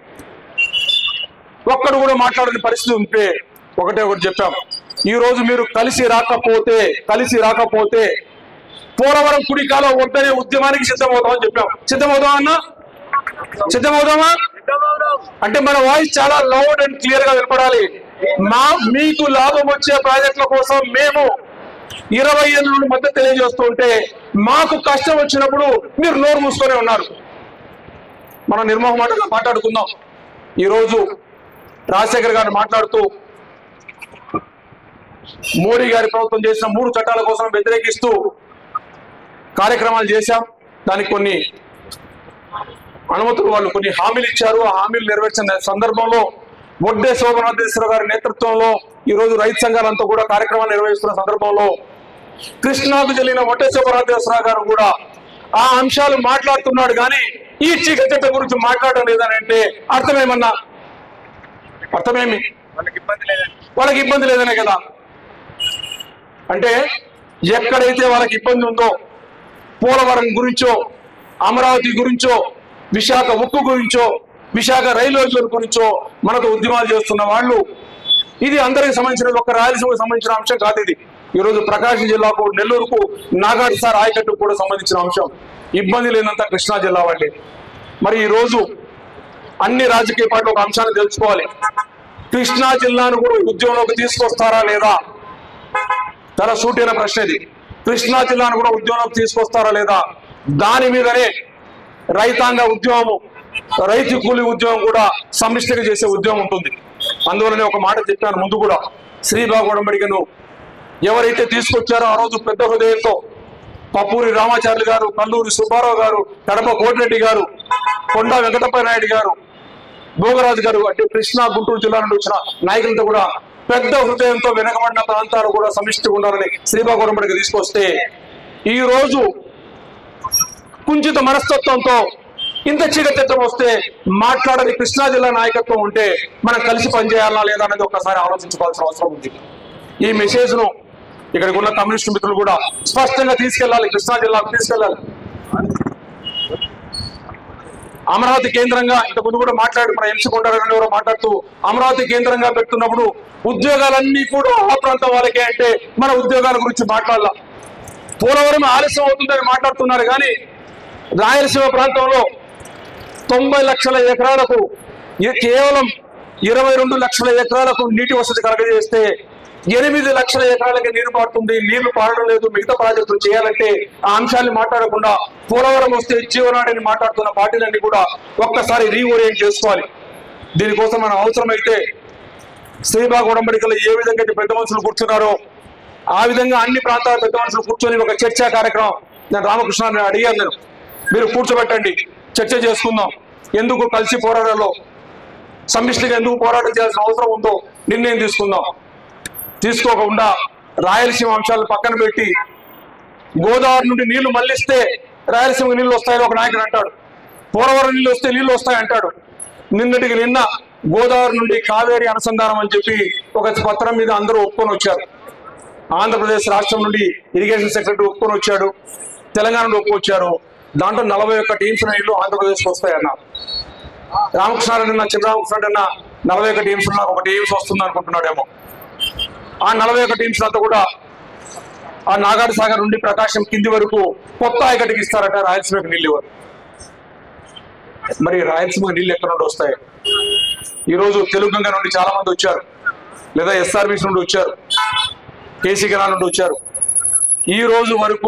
ఒక్కడు కూడా మాట్లాడని పరిస్థితి ఉంటే ఒకటే ఒకటి చెప్పాం ఈ రోజు మీరు కలిసి రాకపోతే కలిసి రాకపోతే పోలవరం కుడికాలో వద్దనే ఉద్యమానికి సిద్ధమవుతామని చెప్పాం సిద్ధమవుతామన్నా సిద్ధమవుతామా అంటే మన వాయిస్ చాలా లౌడ్ అండ్ క్లియర్ గా వినపడాలి మా మీకు లాభం వచ్చే ప్రాజెక్టుల కోసం మేము ఇరవై ఏళ్ళ నుండి మద్దతు తెలియజేస్తుంటే మాకు కష్టం వచ్చినప్పుడు మీరు నోరు మూసుకొని ఉన్నారు మనం నిర్మోహమాటంగా మాట్లాడుకుందాం ఈరోజు రాజశేఖర్ గారు మాట్లాడుతూ మోడీ గారి ప్రభుత్వం చేసిన మూడు చట్టాల కోసం వ్యతిరేకిస్తూ కార్యక్రమాలు చేశాం దానికి కొన్ని అనుమతులు వాళ్ళు కొన్ని హామీలు ఇచ్చారు ఆ హామీలు నెరవేర్చిన సందర్భంలో వడ్డే శోభనాథేశ్వర గారి నేతృత్వంలో ఈ రోజు రైతు సంఘాలంతా కూడా కార్యక్రమాలు నిర్వహిస్తున్న సందర్భంలో కృష్ణాకు చెల్లిన వడ్డే శోభనాథేశ్వర గారు కూడా ఆ అంశాలు మాట్లాడుతున్నాడు కానీ ఈ చీకటి చట్టం గురించి మాట్లాడడం లేదని అంటే అర్థమేమన్నా అర్థమేమి వాళ్ళకి ఇబ్బంది లేదండి వాళ్ళకి ఇబ్బంది లేదనే కదా అంటే ఎక్కడైతే వాళ్ళకి ఇబ్బంది ఉందో పోలవరం గురించో అమరావతి గురించో విశాఖ ఉక్కు గురించో విశాఖ రైల్వే జోన్ గురించో మనకు ఉద్యమాలు చేస్తున్న వాళ్ళు ఇది అందరికి సంబంధించిన ఒక రాయలసీమకు సంబంధించిన అంశం కాదు ఇది ఈరోజు ప్రకాశం జిల్లాకు నెల్లూరుకు నాగార్జు సార్ ఆయకట్టుకు కూడా సంబంధించిన అంశం ఇబ్బంది లేనంత కృష్ణా జిల్లా వాళ్ళే మరి ఈ రోజు అన్ని రాజకీయ పార్టీలు ఒక అంశాన్ని తెలుసుకోవాలి కృష్ణా జిల్లాను కూడా ఉద్యమంలోకి తీసుకొస్తారా లేదా చాలా సూటైన ప్రశ్న ఇది కృష్ణా జిల్లాను కూడా ఉద్యమంలోకి తీసుకొస్తారా లేదా దాని మీదనే రైతాంగ ఉద్యమము రైతు కూలి ఉద్యమం కూడా సమిష్టిగా చేసే ఉద్యమం ఉంటుంది అందువలనే ఒక మాట చెప్పాను ముందు కూడా శ్రీబాబు ఉడంబడికను ఎవరైతే తీసుకొచ్చారో ఆ రోజు పెద్ద హృదయంతో పప్పూరి రామాచార్యులు గారు కల్లూరి సుబ్బారావు గారు కడప కోటిరెడ్డి గారు కొండా వెంకటప్ప నాయుడు గారు భోగరాజు గారు అంటే కృష్ణా గుంటూరు జిల్లా నుండి వచ్చిన నాయకులతో కూడా పెద్ద హృదయంతో వెనకబడిన ప్రాంతాలు కూడా సమిష్టిగా ఉండాలని శ్రీబాగురంబడికి తీసుకొస్తే ఈ రోజు కుంచిత మనస్తత్వంతో ఇంత చీకటిత్వం వస్తే మాట్లాడని కృష్ణా జిల్లా నాయకత్వం ఉంటే మనం కలిసి పనిచేయాలా లేదా అనేది ఒకసారి ఆలోచించుకోవాల్సిన అవసరం ఉంది ఈ మెసేజ్ ను ఇక్కడికి ఉన్న కమ్యూనిస్టు మిత్రులు కూడా స్పష్టంగా తీసుకెళ్ళాలి కృష్ణా జిల్లాకు తీసుకెళ్ళాలి అమరావతి కేంద్రంగా ఇంతకుముందు కూడా మాట్లాడు మన ఎంసీ కొండారెడ్డి కూడా మాట్లాడుతూ అమరావతి కేంద్రంగా పెడుతున్నప్పుడు ఉద్యోగాలన్నీ కూడా ఆ ప్రాంతం వాళ్ళకే అంటే మన ఉద్యోగాల గురించి మాట్లాడాల పోలవరం ఆలస్యం అవుతుందని మాట్లాడుతున్నారు కానీ రాయలసీమ ప్రాంతంలో తొంభై లక్షల ఎకరాలకు ఇ- కేవలం ఇరవై రెండు లక్షల ఎకరాలకు నీటి వసతి కలగజేస్తే ఎనిమిది లక్షల ఎకరాలకి నీరు పారుతుంది నీళ్లు పారడం లేదు మిగతా ప్రాజెక్టులు చేయాలంటే ఆ అంశాన్ని మాట్లాడకుండా పోలవరం వస్తే జీవనాడిని మాట్లాడుతున్న పార్టీలన్నీ కూడా ఒక్కసారి రీఓరియంట్ చేసుకోవాలి దీనికోసం మనం అవసరమైతే శ్రీబాగ్ ఉడంబడికలో ఏ విధంగా అయితే పెద్ద మనుషులు కూర్చున్నారో ఆ విధంగా అన్ని ప్రాంతాల పెద్ద మనుషులు కూర్చొని ఒక చర్చా కార్యక్రమం నేను రామకృష్ణ అడిగాను నేను మీరు కూర్చోబెట్టండి చర్చ చేసుకుందాం ఎందుకు కలిసి పోరాడాలో సమిష్టిగా ఎందుకు పోరాటం చేయాల్సిన అవసరం ఉందో నిర్ణయం తీసుకుందాం తీసుకోకుండా రాయలసీమ అంశాలు పక్కన పెట్టి గోదావరి నుండి నీళ్లు మళ్లిస్తే రాయలసీమకు నీళ్లు వస్తాయని ఒక నాయకుడు అంటాడు పోలవరం నీళ్లు వస్తే నీళ్లు వస్తాయి అంటాడు నిన్నటికి నిన్న గోదావరి నుండి కావేరి అనుసంధానం అని చెప్పి ఒక పత్రం మీద అందరూ ఒప్పుకొని వచ్చారు ఆంధ్రప్రదేశ్ రాష్ట్రం నుండి ఇరిగేషన్ సెక్రటరీ ఒప్పుకొని వచ్చాడు తెలంగాణ నుండి ఒప్పుకొచ్చారు దాంట్లో నలభై ఒక్క టీమ్స్ నీళ్లు ఆంధ్రప్రదేశ్కి వస్తాయన్నారు రామకృష్ణారెడ్డి అన్న చిన్నరామకృష్ణ అన్న నలభై ఒక్క టీమ్స్ నాకు ఒక టీమ్స్ వస్తుంది అనుకుంటున్నాడేమో ఆ నలభై ఒక్క టీమ్స్ అంతా కూడా ఆ నాగార్జు సాగర్ నుండి ప్రకాశం కింది వరకు కొత్త ఆయకటికి ఇస్తారట రాయలసీమకి నీళ్ళు ఇవ్వరు మరి రాయలసీమకి నీళ్ళు ఎక్కడ నుండి వస్తాయి ఈ రోజు తెలుగు గంగ నుండి చాలా మంది వచ్చారు లేదా ఎస్ఆర్బీస్ నుండి వచ్చారు కేసీ కెనాల్ నుండి వచ్చారు ఈ రోజు వరకు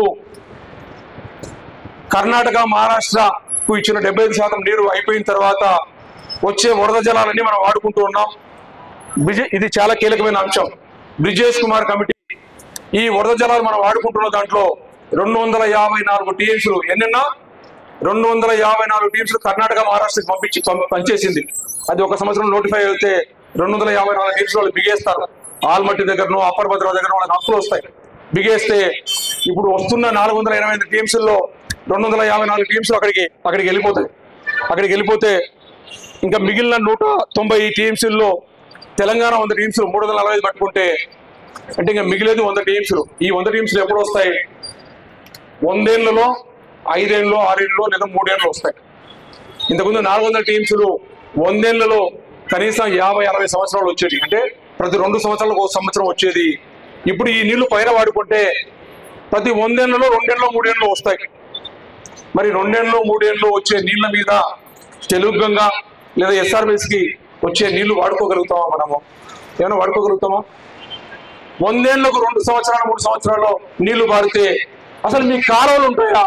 కర్ణాటక మహారాష్ట్రకు ఇచ్చిన డెబ్బై ఐదు శాతం నీరు అయిపోయిన తర్వాత వచ్చే వరద జలాలన్నీ మనం వాడుకుంటూ ఉన్నాం బ్రిజే- ఇది చాలా కీలకమైన అంశం బ్రిజేష్ కుమార్ కమిటీ ఈ వరద జలాలు మనం వాడుకుంటున్న దాంట్లో రెండు వందల యాభై నాలుగు టీఎంసీలు ఎన్నెన్నా రెండు వందల యాభై నాలుగు టీమ్స్ కర్ణాటక మహారాష్ట్రకి పంపించి పం- పనిచేసింది అది ఒక సంవత్సరం నోటిఫై అయితే రెండు వందల యాభై నాలుగు టీమ్స్ వాళ్ళు బిగేస్తారు ఆల్మట్టి దగ్గరనో అప్పర్ భద్ర దగ్గర వాళ్ళకి హక్కులు వస్తాయి బిగేస్తే ఇప్పుడు వస్తున్న నాలుగు వందల ఎనభై ఐదు టీమ్స్లో రెండు వందల యాభై నాలుగు టీమ్స్ అక్కడికి అక్కడికి వెళ్ళిపోతాయి అక్కడికి వెళ్ళిపోతే ఇంకా మిగిలిన నూట తొంభై టీమ్స్లో తెలంగాణ వంద టీమ్స్ మూడు వందల నలభై ఐదు పట్టుకుంటే అంటే ఇంకా మిగిలేదు వంద టీమ్స్ ఈ వంద టీమ్స్ ఎప్పుడు వస్తాయి వందేళ్లలో ఐదేళ్ళు ఆరేళ్ళు లేదా మూడేళ్ళు వస్తాయి ఇంతకుముందు నాలుగు వందల టీమ్స్లు వందేళ్లలో కనీసం యాభై అరవై సంవత్సరాలు వచ్చేది అంటే ప్రతి రెండు సంవత్సరాలకు ఒక సంవత్సరం వచ్చేది ఇప్పుడు ఈ నీళ్లు పైన వాడుకుంటే ప్రతి వందేళ్లలో రెండేళ్ళు మూడేళ్ళు వస్తాయి మరి రెండేళ్ళు మూడేళ్ళు వచ్చే నీళ్ల మీద తెలుగు గంగ లేదా ఎస్ఆర్బిఎస్ కి వచ్చే నీళ్లు వాడుకోగలుగుతామా మనము ఏమైనా వాడుకోగలుగుతామా వందేళ్లకు రెండు సంవత్సరాలు మూడు సంవత్సరాలు నీళ్లు పారితే అసలు మీ కాలువలు ఉంటాయా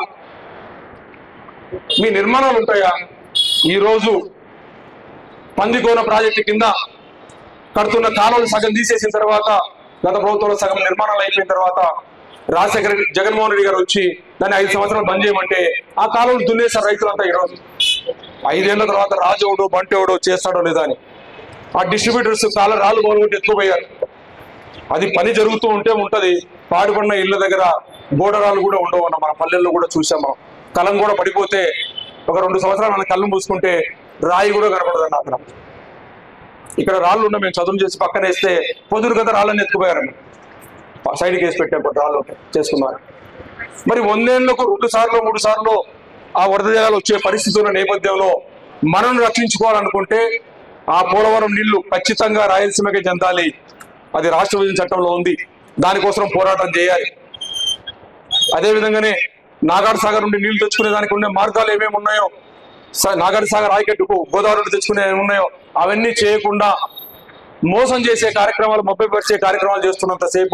మీ నిర్మాణాలు ఉంటాయా ఈరోజు పందికోన ప్రాజెక్టు కింద కడుతున్న కాలువలు సగం తీసేసిన తర్వాత గత ప్రభుత్వంలో సగం నిర్మాణాలు అయిపోయిన తర్వాత రాజశేఖర రెడ్డి జగన్మోహన్ రెడ్డి గారు వచ్చి దాన్ని ఐదు సంవత్సరాలు బంద్ చేయమంటే ఆ కాలువలు దున్నేశారు రైతులంతా ఈరోజు ఐదేళ్ల తర్వాత రాజోడు బంటోడు చేస్తాడో లేదా అని ఆ డిస్ట్రిబ్యూటర్స్ కాల రాళ్ళు మొదలుపెట్టి ఎత్తుకుపోయారు అది పని జరుగుతూ ఉంటే ఉంటది పాడుపడిన ఇళ్ళ దగ్గర గోడరాలు కూడా ఉండవు అన్న మన పల్లెల్లో కూడా చూసాం మనం కలం కూడా పడిపోతే ఒక రెండు సంవత్సరాలు మన కళ్ళు మూసుకుంటే రాయి కూడా కనపడదు అన్న అక్కడ ఇక్కడ రాళ్ళు ఉన్న మేము చదువు చేసి పక్కన వేస్తే పొదురు కదా రాళ్ళని ఎత్తుకుపోయారని సైడ్కి వేసి పెట్టాం ఇప్పుడు రాళ్ళు ఉంటాయి చేసుకున్నారు మరి వందేళ్లకు రెండు సార్లు మూడు సార్లు ఆ వరద జలాలు వచ్చే పరిస్థితి ఉన్న నేపథ్యంలో మనం రక్షించుకోవాలనుకుంటే ఆ పోలవరం నీళ్లు ఖచ్చితంగా రాయలసీమకే చెందాలి అది రాష్ట్ర విభజన చట్టంలో ఉంది దానికోసం పోరాటం చేయాలి అదే విధంగానే నాగార్జు సాగర్ నుండి నీళ్లు తెచ్చుకునే దానికి ఉండే మార్గాలు ఏమేమి ఉన్నాయో స- నాగార్జు సాగర్ ఆయకట్టుకు గోదావరి నుండి తెచ్చుకునే ఏమి ఉన్నాయో అవన్నీ చేయకుండా మోసం చేసే కార్యక్రమాలు మొబ్బై పరిచే కార్యక్రమాలు చేస్తున్నంతసేపు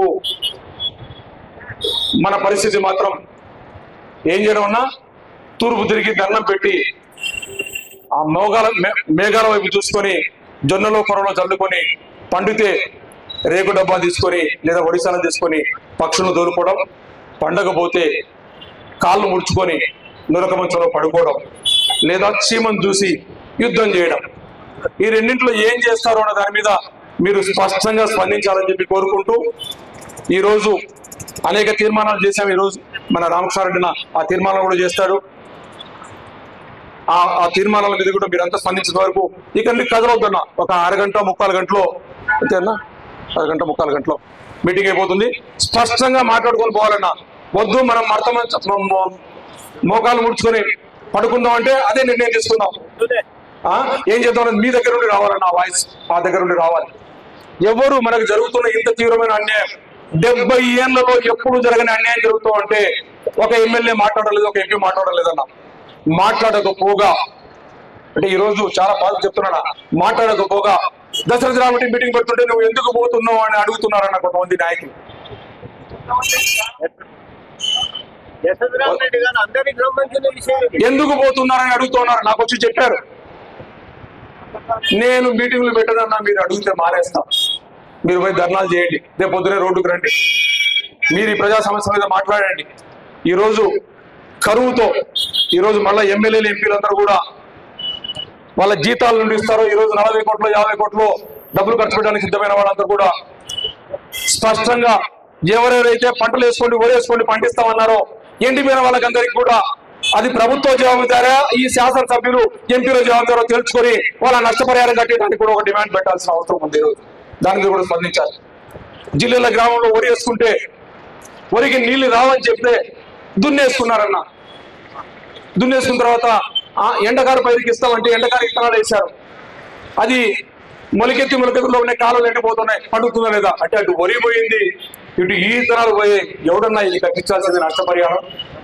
మన పరిస్థితి మాత్రం ఏం చేయడం అన్నా తూర్పు తిరిగి దండం పెట్టి ఆ మోగాల మే- మేఘాల వైపు చూసుకొని జొన్నలో కొరలో చల్లుకొని పండితే రేకు డబ్బా తీసుకొని లేదా ఒడిశాలను తీసుకొని పక్షులను దూరుకోవడం పండగ పోతే కాళ్ళు ముడుచుకొని నురక మంచంలో పడుకోవడం లేదా చీమను చూసి యుద్ధం చేయడం ఈ రెండింటిలో ఏం చేస్తారు అన్న దాని మీద మీరు స్పష్టంగా స్పందించాలని చెప్పి కోరుకుంటూ ఈరోజు అనేక తీర్మానాలు చేశాం ఈరోజు మన రామకృష్ణారెడ్డిన ఆ తీర్మానం కూడా చేస్తాడు ఆ ఆ తీర్మానాల మీద కూడా మీరంతా స్పందించిన వరకు ఇక మీకు కదలవుతున్నా ఒక అరగంట ముక్కాలు గంటలో అంతేనా అరగంట ముక్కాలు గంటలో మీటింగ్ అయిపోతుంది స్పష్టంగా మాట్లాడుకొని పోవాలన్నా వద్దు మనం మడత మంచ- మో- మో- మోకాలు ముడుచుకొని పడుకుందాం అంటే అదే నిర్ణయం తీసుకుందాం ఆ? ఏం చేద్దాం మీ దగ్గర నుండి రావాలన్న వాయిస్ ఆ దగ్గర నుండి రావాలి ఎవరు మనకు జరుగుతున్న ఇంత తీవ్రమైన అన్యాయం డెబ్బై ఏళ్లలో ఎప్పుడు జరగని అన్యాయం జరుగుతూ అంటే ఒక ఎమ్మెల్యే మాట్లాడలేదు ఒక ఎంపీ మాట్లాడలేదన్న మాట్లాడకపోగా అంటే ఈ రోజు చాలా బాధ చెప్తున్నాడా మాట్లాడకపోగా దశరథ రామటి మీటింగ్ పెడుతుంటే నువ్వు ఎందుకు పోతున్నావు అని అడుగుతున్నారన్న కొంతమంది నాయకులు యశోధరామ్ రెడ్డి గారు అందరికి సంబంధించిన విషయం ఇది. ఎందుకు పోతున్నారని అడుగుతున్నారు నాకు వచ్చి చెప్పారు నేను మీటింగ్లు పెట్టనన్నా మీరు అడిగితే మానేస్తా మీరు పోయి ధర్నాలు చేయండి రేపు పొద్దునే రోడ్డుకు రండి మీరు ఈ ప్రజా సమస్య మీద మాట్లాడండి ఈరోజు కరువుతో ఈరోజు మళ్ళీ ఎమ్మెల్యేలు ఎంపీలందరూ కూడా వాళ్ళ జీతాల నుండి ఇస్తారు ఈరోజు నలభై కోట్లు యాభై కోట్లు డబ్బులు ఖర్చు పెట్టడానికి సిద్ధమైన వాళ్ళందరూ కూడా స్పష్టంగా ఎవరెవరైతే పంటలు వేసుకోండి ఓరేసుకోండి పండిస్తామన్నారో ఎండిపోయిన వాళ్ళకందరికీ కూడా అది ప్రభుత్వ జవాబుదారా ఈ శాసనసభ్యులు ఎంపీల జవాబుదారో తెలుసుకొని వాళ్ళ నష్టపరిహారం కట్టేయడానికి కూడా ఒక డిమాండ్ పెట్టాల్సిన అవసరం ఉంది ఈరోజు దాని మీద కూడా స్పందించాలి జిల్లాల గ్రామంలో వరి వేసుకుంటే వరికి నీళ్లు రావని చెప్తే దున్నేసుకున్నారన్న దున్నేసుకున్న తర్వాత ఆ ఎండకారు పైరుకి ఇస్తామంటే ఎండకారు ఇత్తనాలు వేశారు అది మొలకెత్తి మొలకెత్తులో ఉన్న కాలువలు ఎండిపోతున్నాయి పండుతుందా లేదా అంటే అటు వరి పోయింది ఇటు ఈ ఇత్తనాలు పోయి ఎవడన్నా ఇది కట్టించాల్సింది నష్టపరిహారం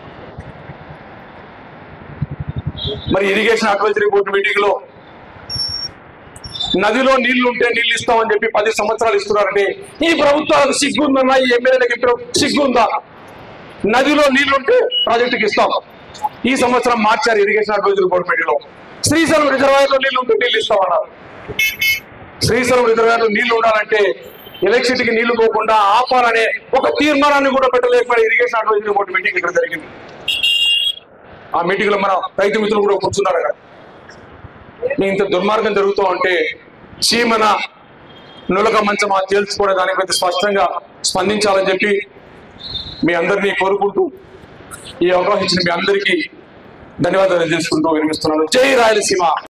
మరి ఇరిగేషన్ అడ్వైజరీ బోర్డు మీటింగ్ లో నదిలో నీళ్లు ఉంటే నీళ్లు ఇస్తామని చెప్పి పది సంవత్సరాలు ఇస్తున్నారంటే ఈ ప్రభుత్వాలకు సిగ్గుందన్నా ఈ ఎమ్మెల్యేలకు ఇప్పుడు సిగ్గుందా నదిలో నీళ్లు ఉంటే ప్రాజెక్టుకి ఇస్తాం ఈ సంవత్సరం మార్చారు ఇరిగేషన్ అడ్వైజరీ బోర్డు మీటింగ్ లో శ్రీశైలం రిజర్వాయర్ లో నీళ్లు ఉంటే నీళ్లు ఇస్తామన్నారు శ్రీశైలం రిజర్వాయర్ లో నీళ్లు ఉండాలంటే ఎలక్ట్రిసిటీకి నీళ్లు పోకుండా ఆపాలనే ఒక తీర్మానాన్ని కూడా పెట్టలేకపోయిన ఇరిగేషన్ అడ్వైజరీ బోర్డు మీటింగ్ ఇక్కడ జరిగింది ఆ మీటింగ్ లో మన రైతు మిత్రులు కూడా కూర్చున్నారు అక్కడ ఇంత దుర్మార్గం జరుగుతూ ఉంటే చీమన నులక మంచమా తేల్చుకోవడం దానిపై స్పష్టంగా స్పందించాలని చెప్పి మీ అందరినీ కోరుకుంటూ ఈ అవకాశం ఇచ్చిన మీ అందరికీ ధన్యవాదాలు తెలుసుకుంటూ వినిపిస్తున్నాను జై రాయలసీమ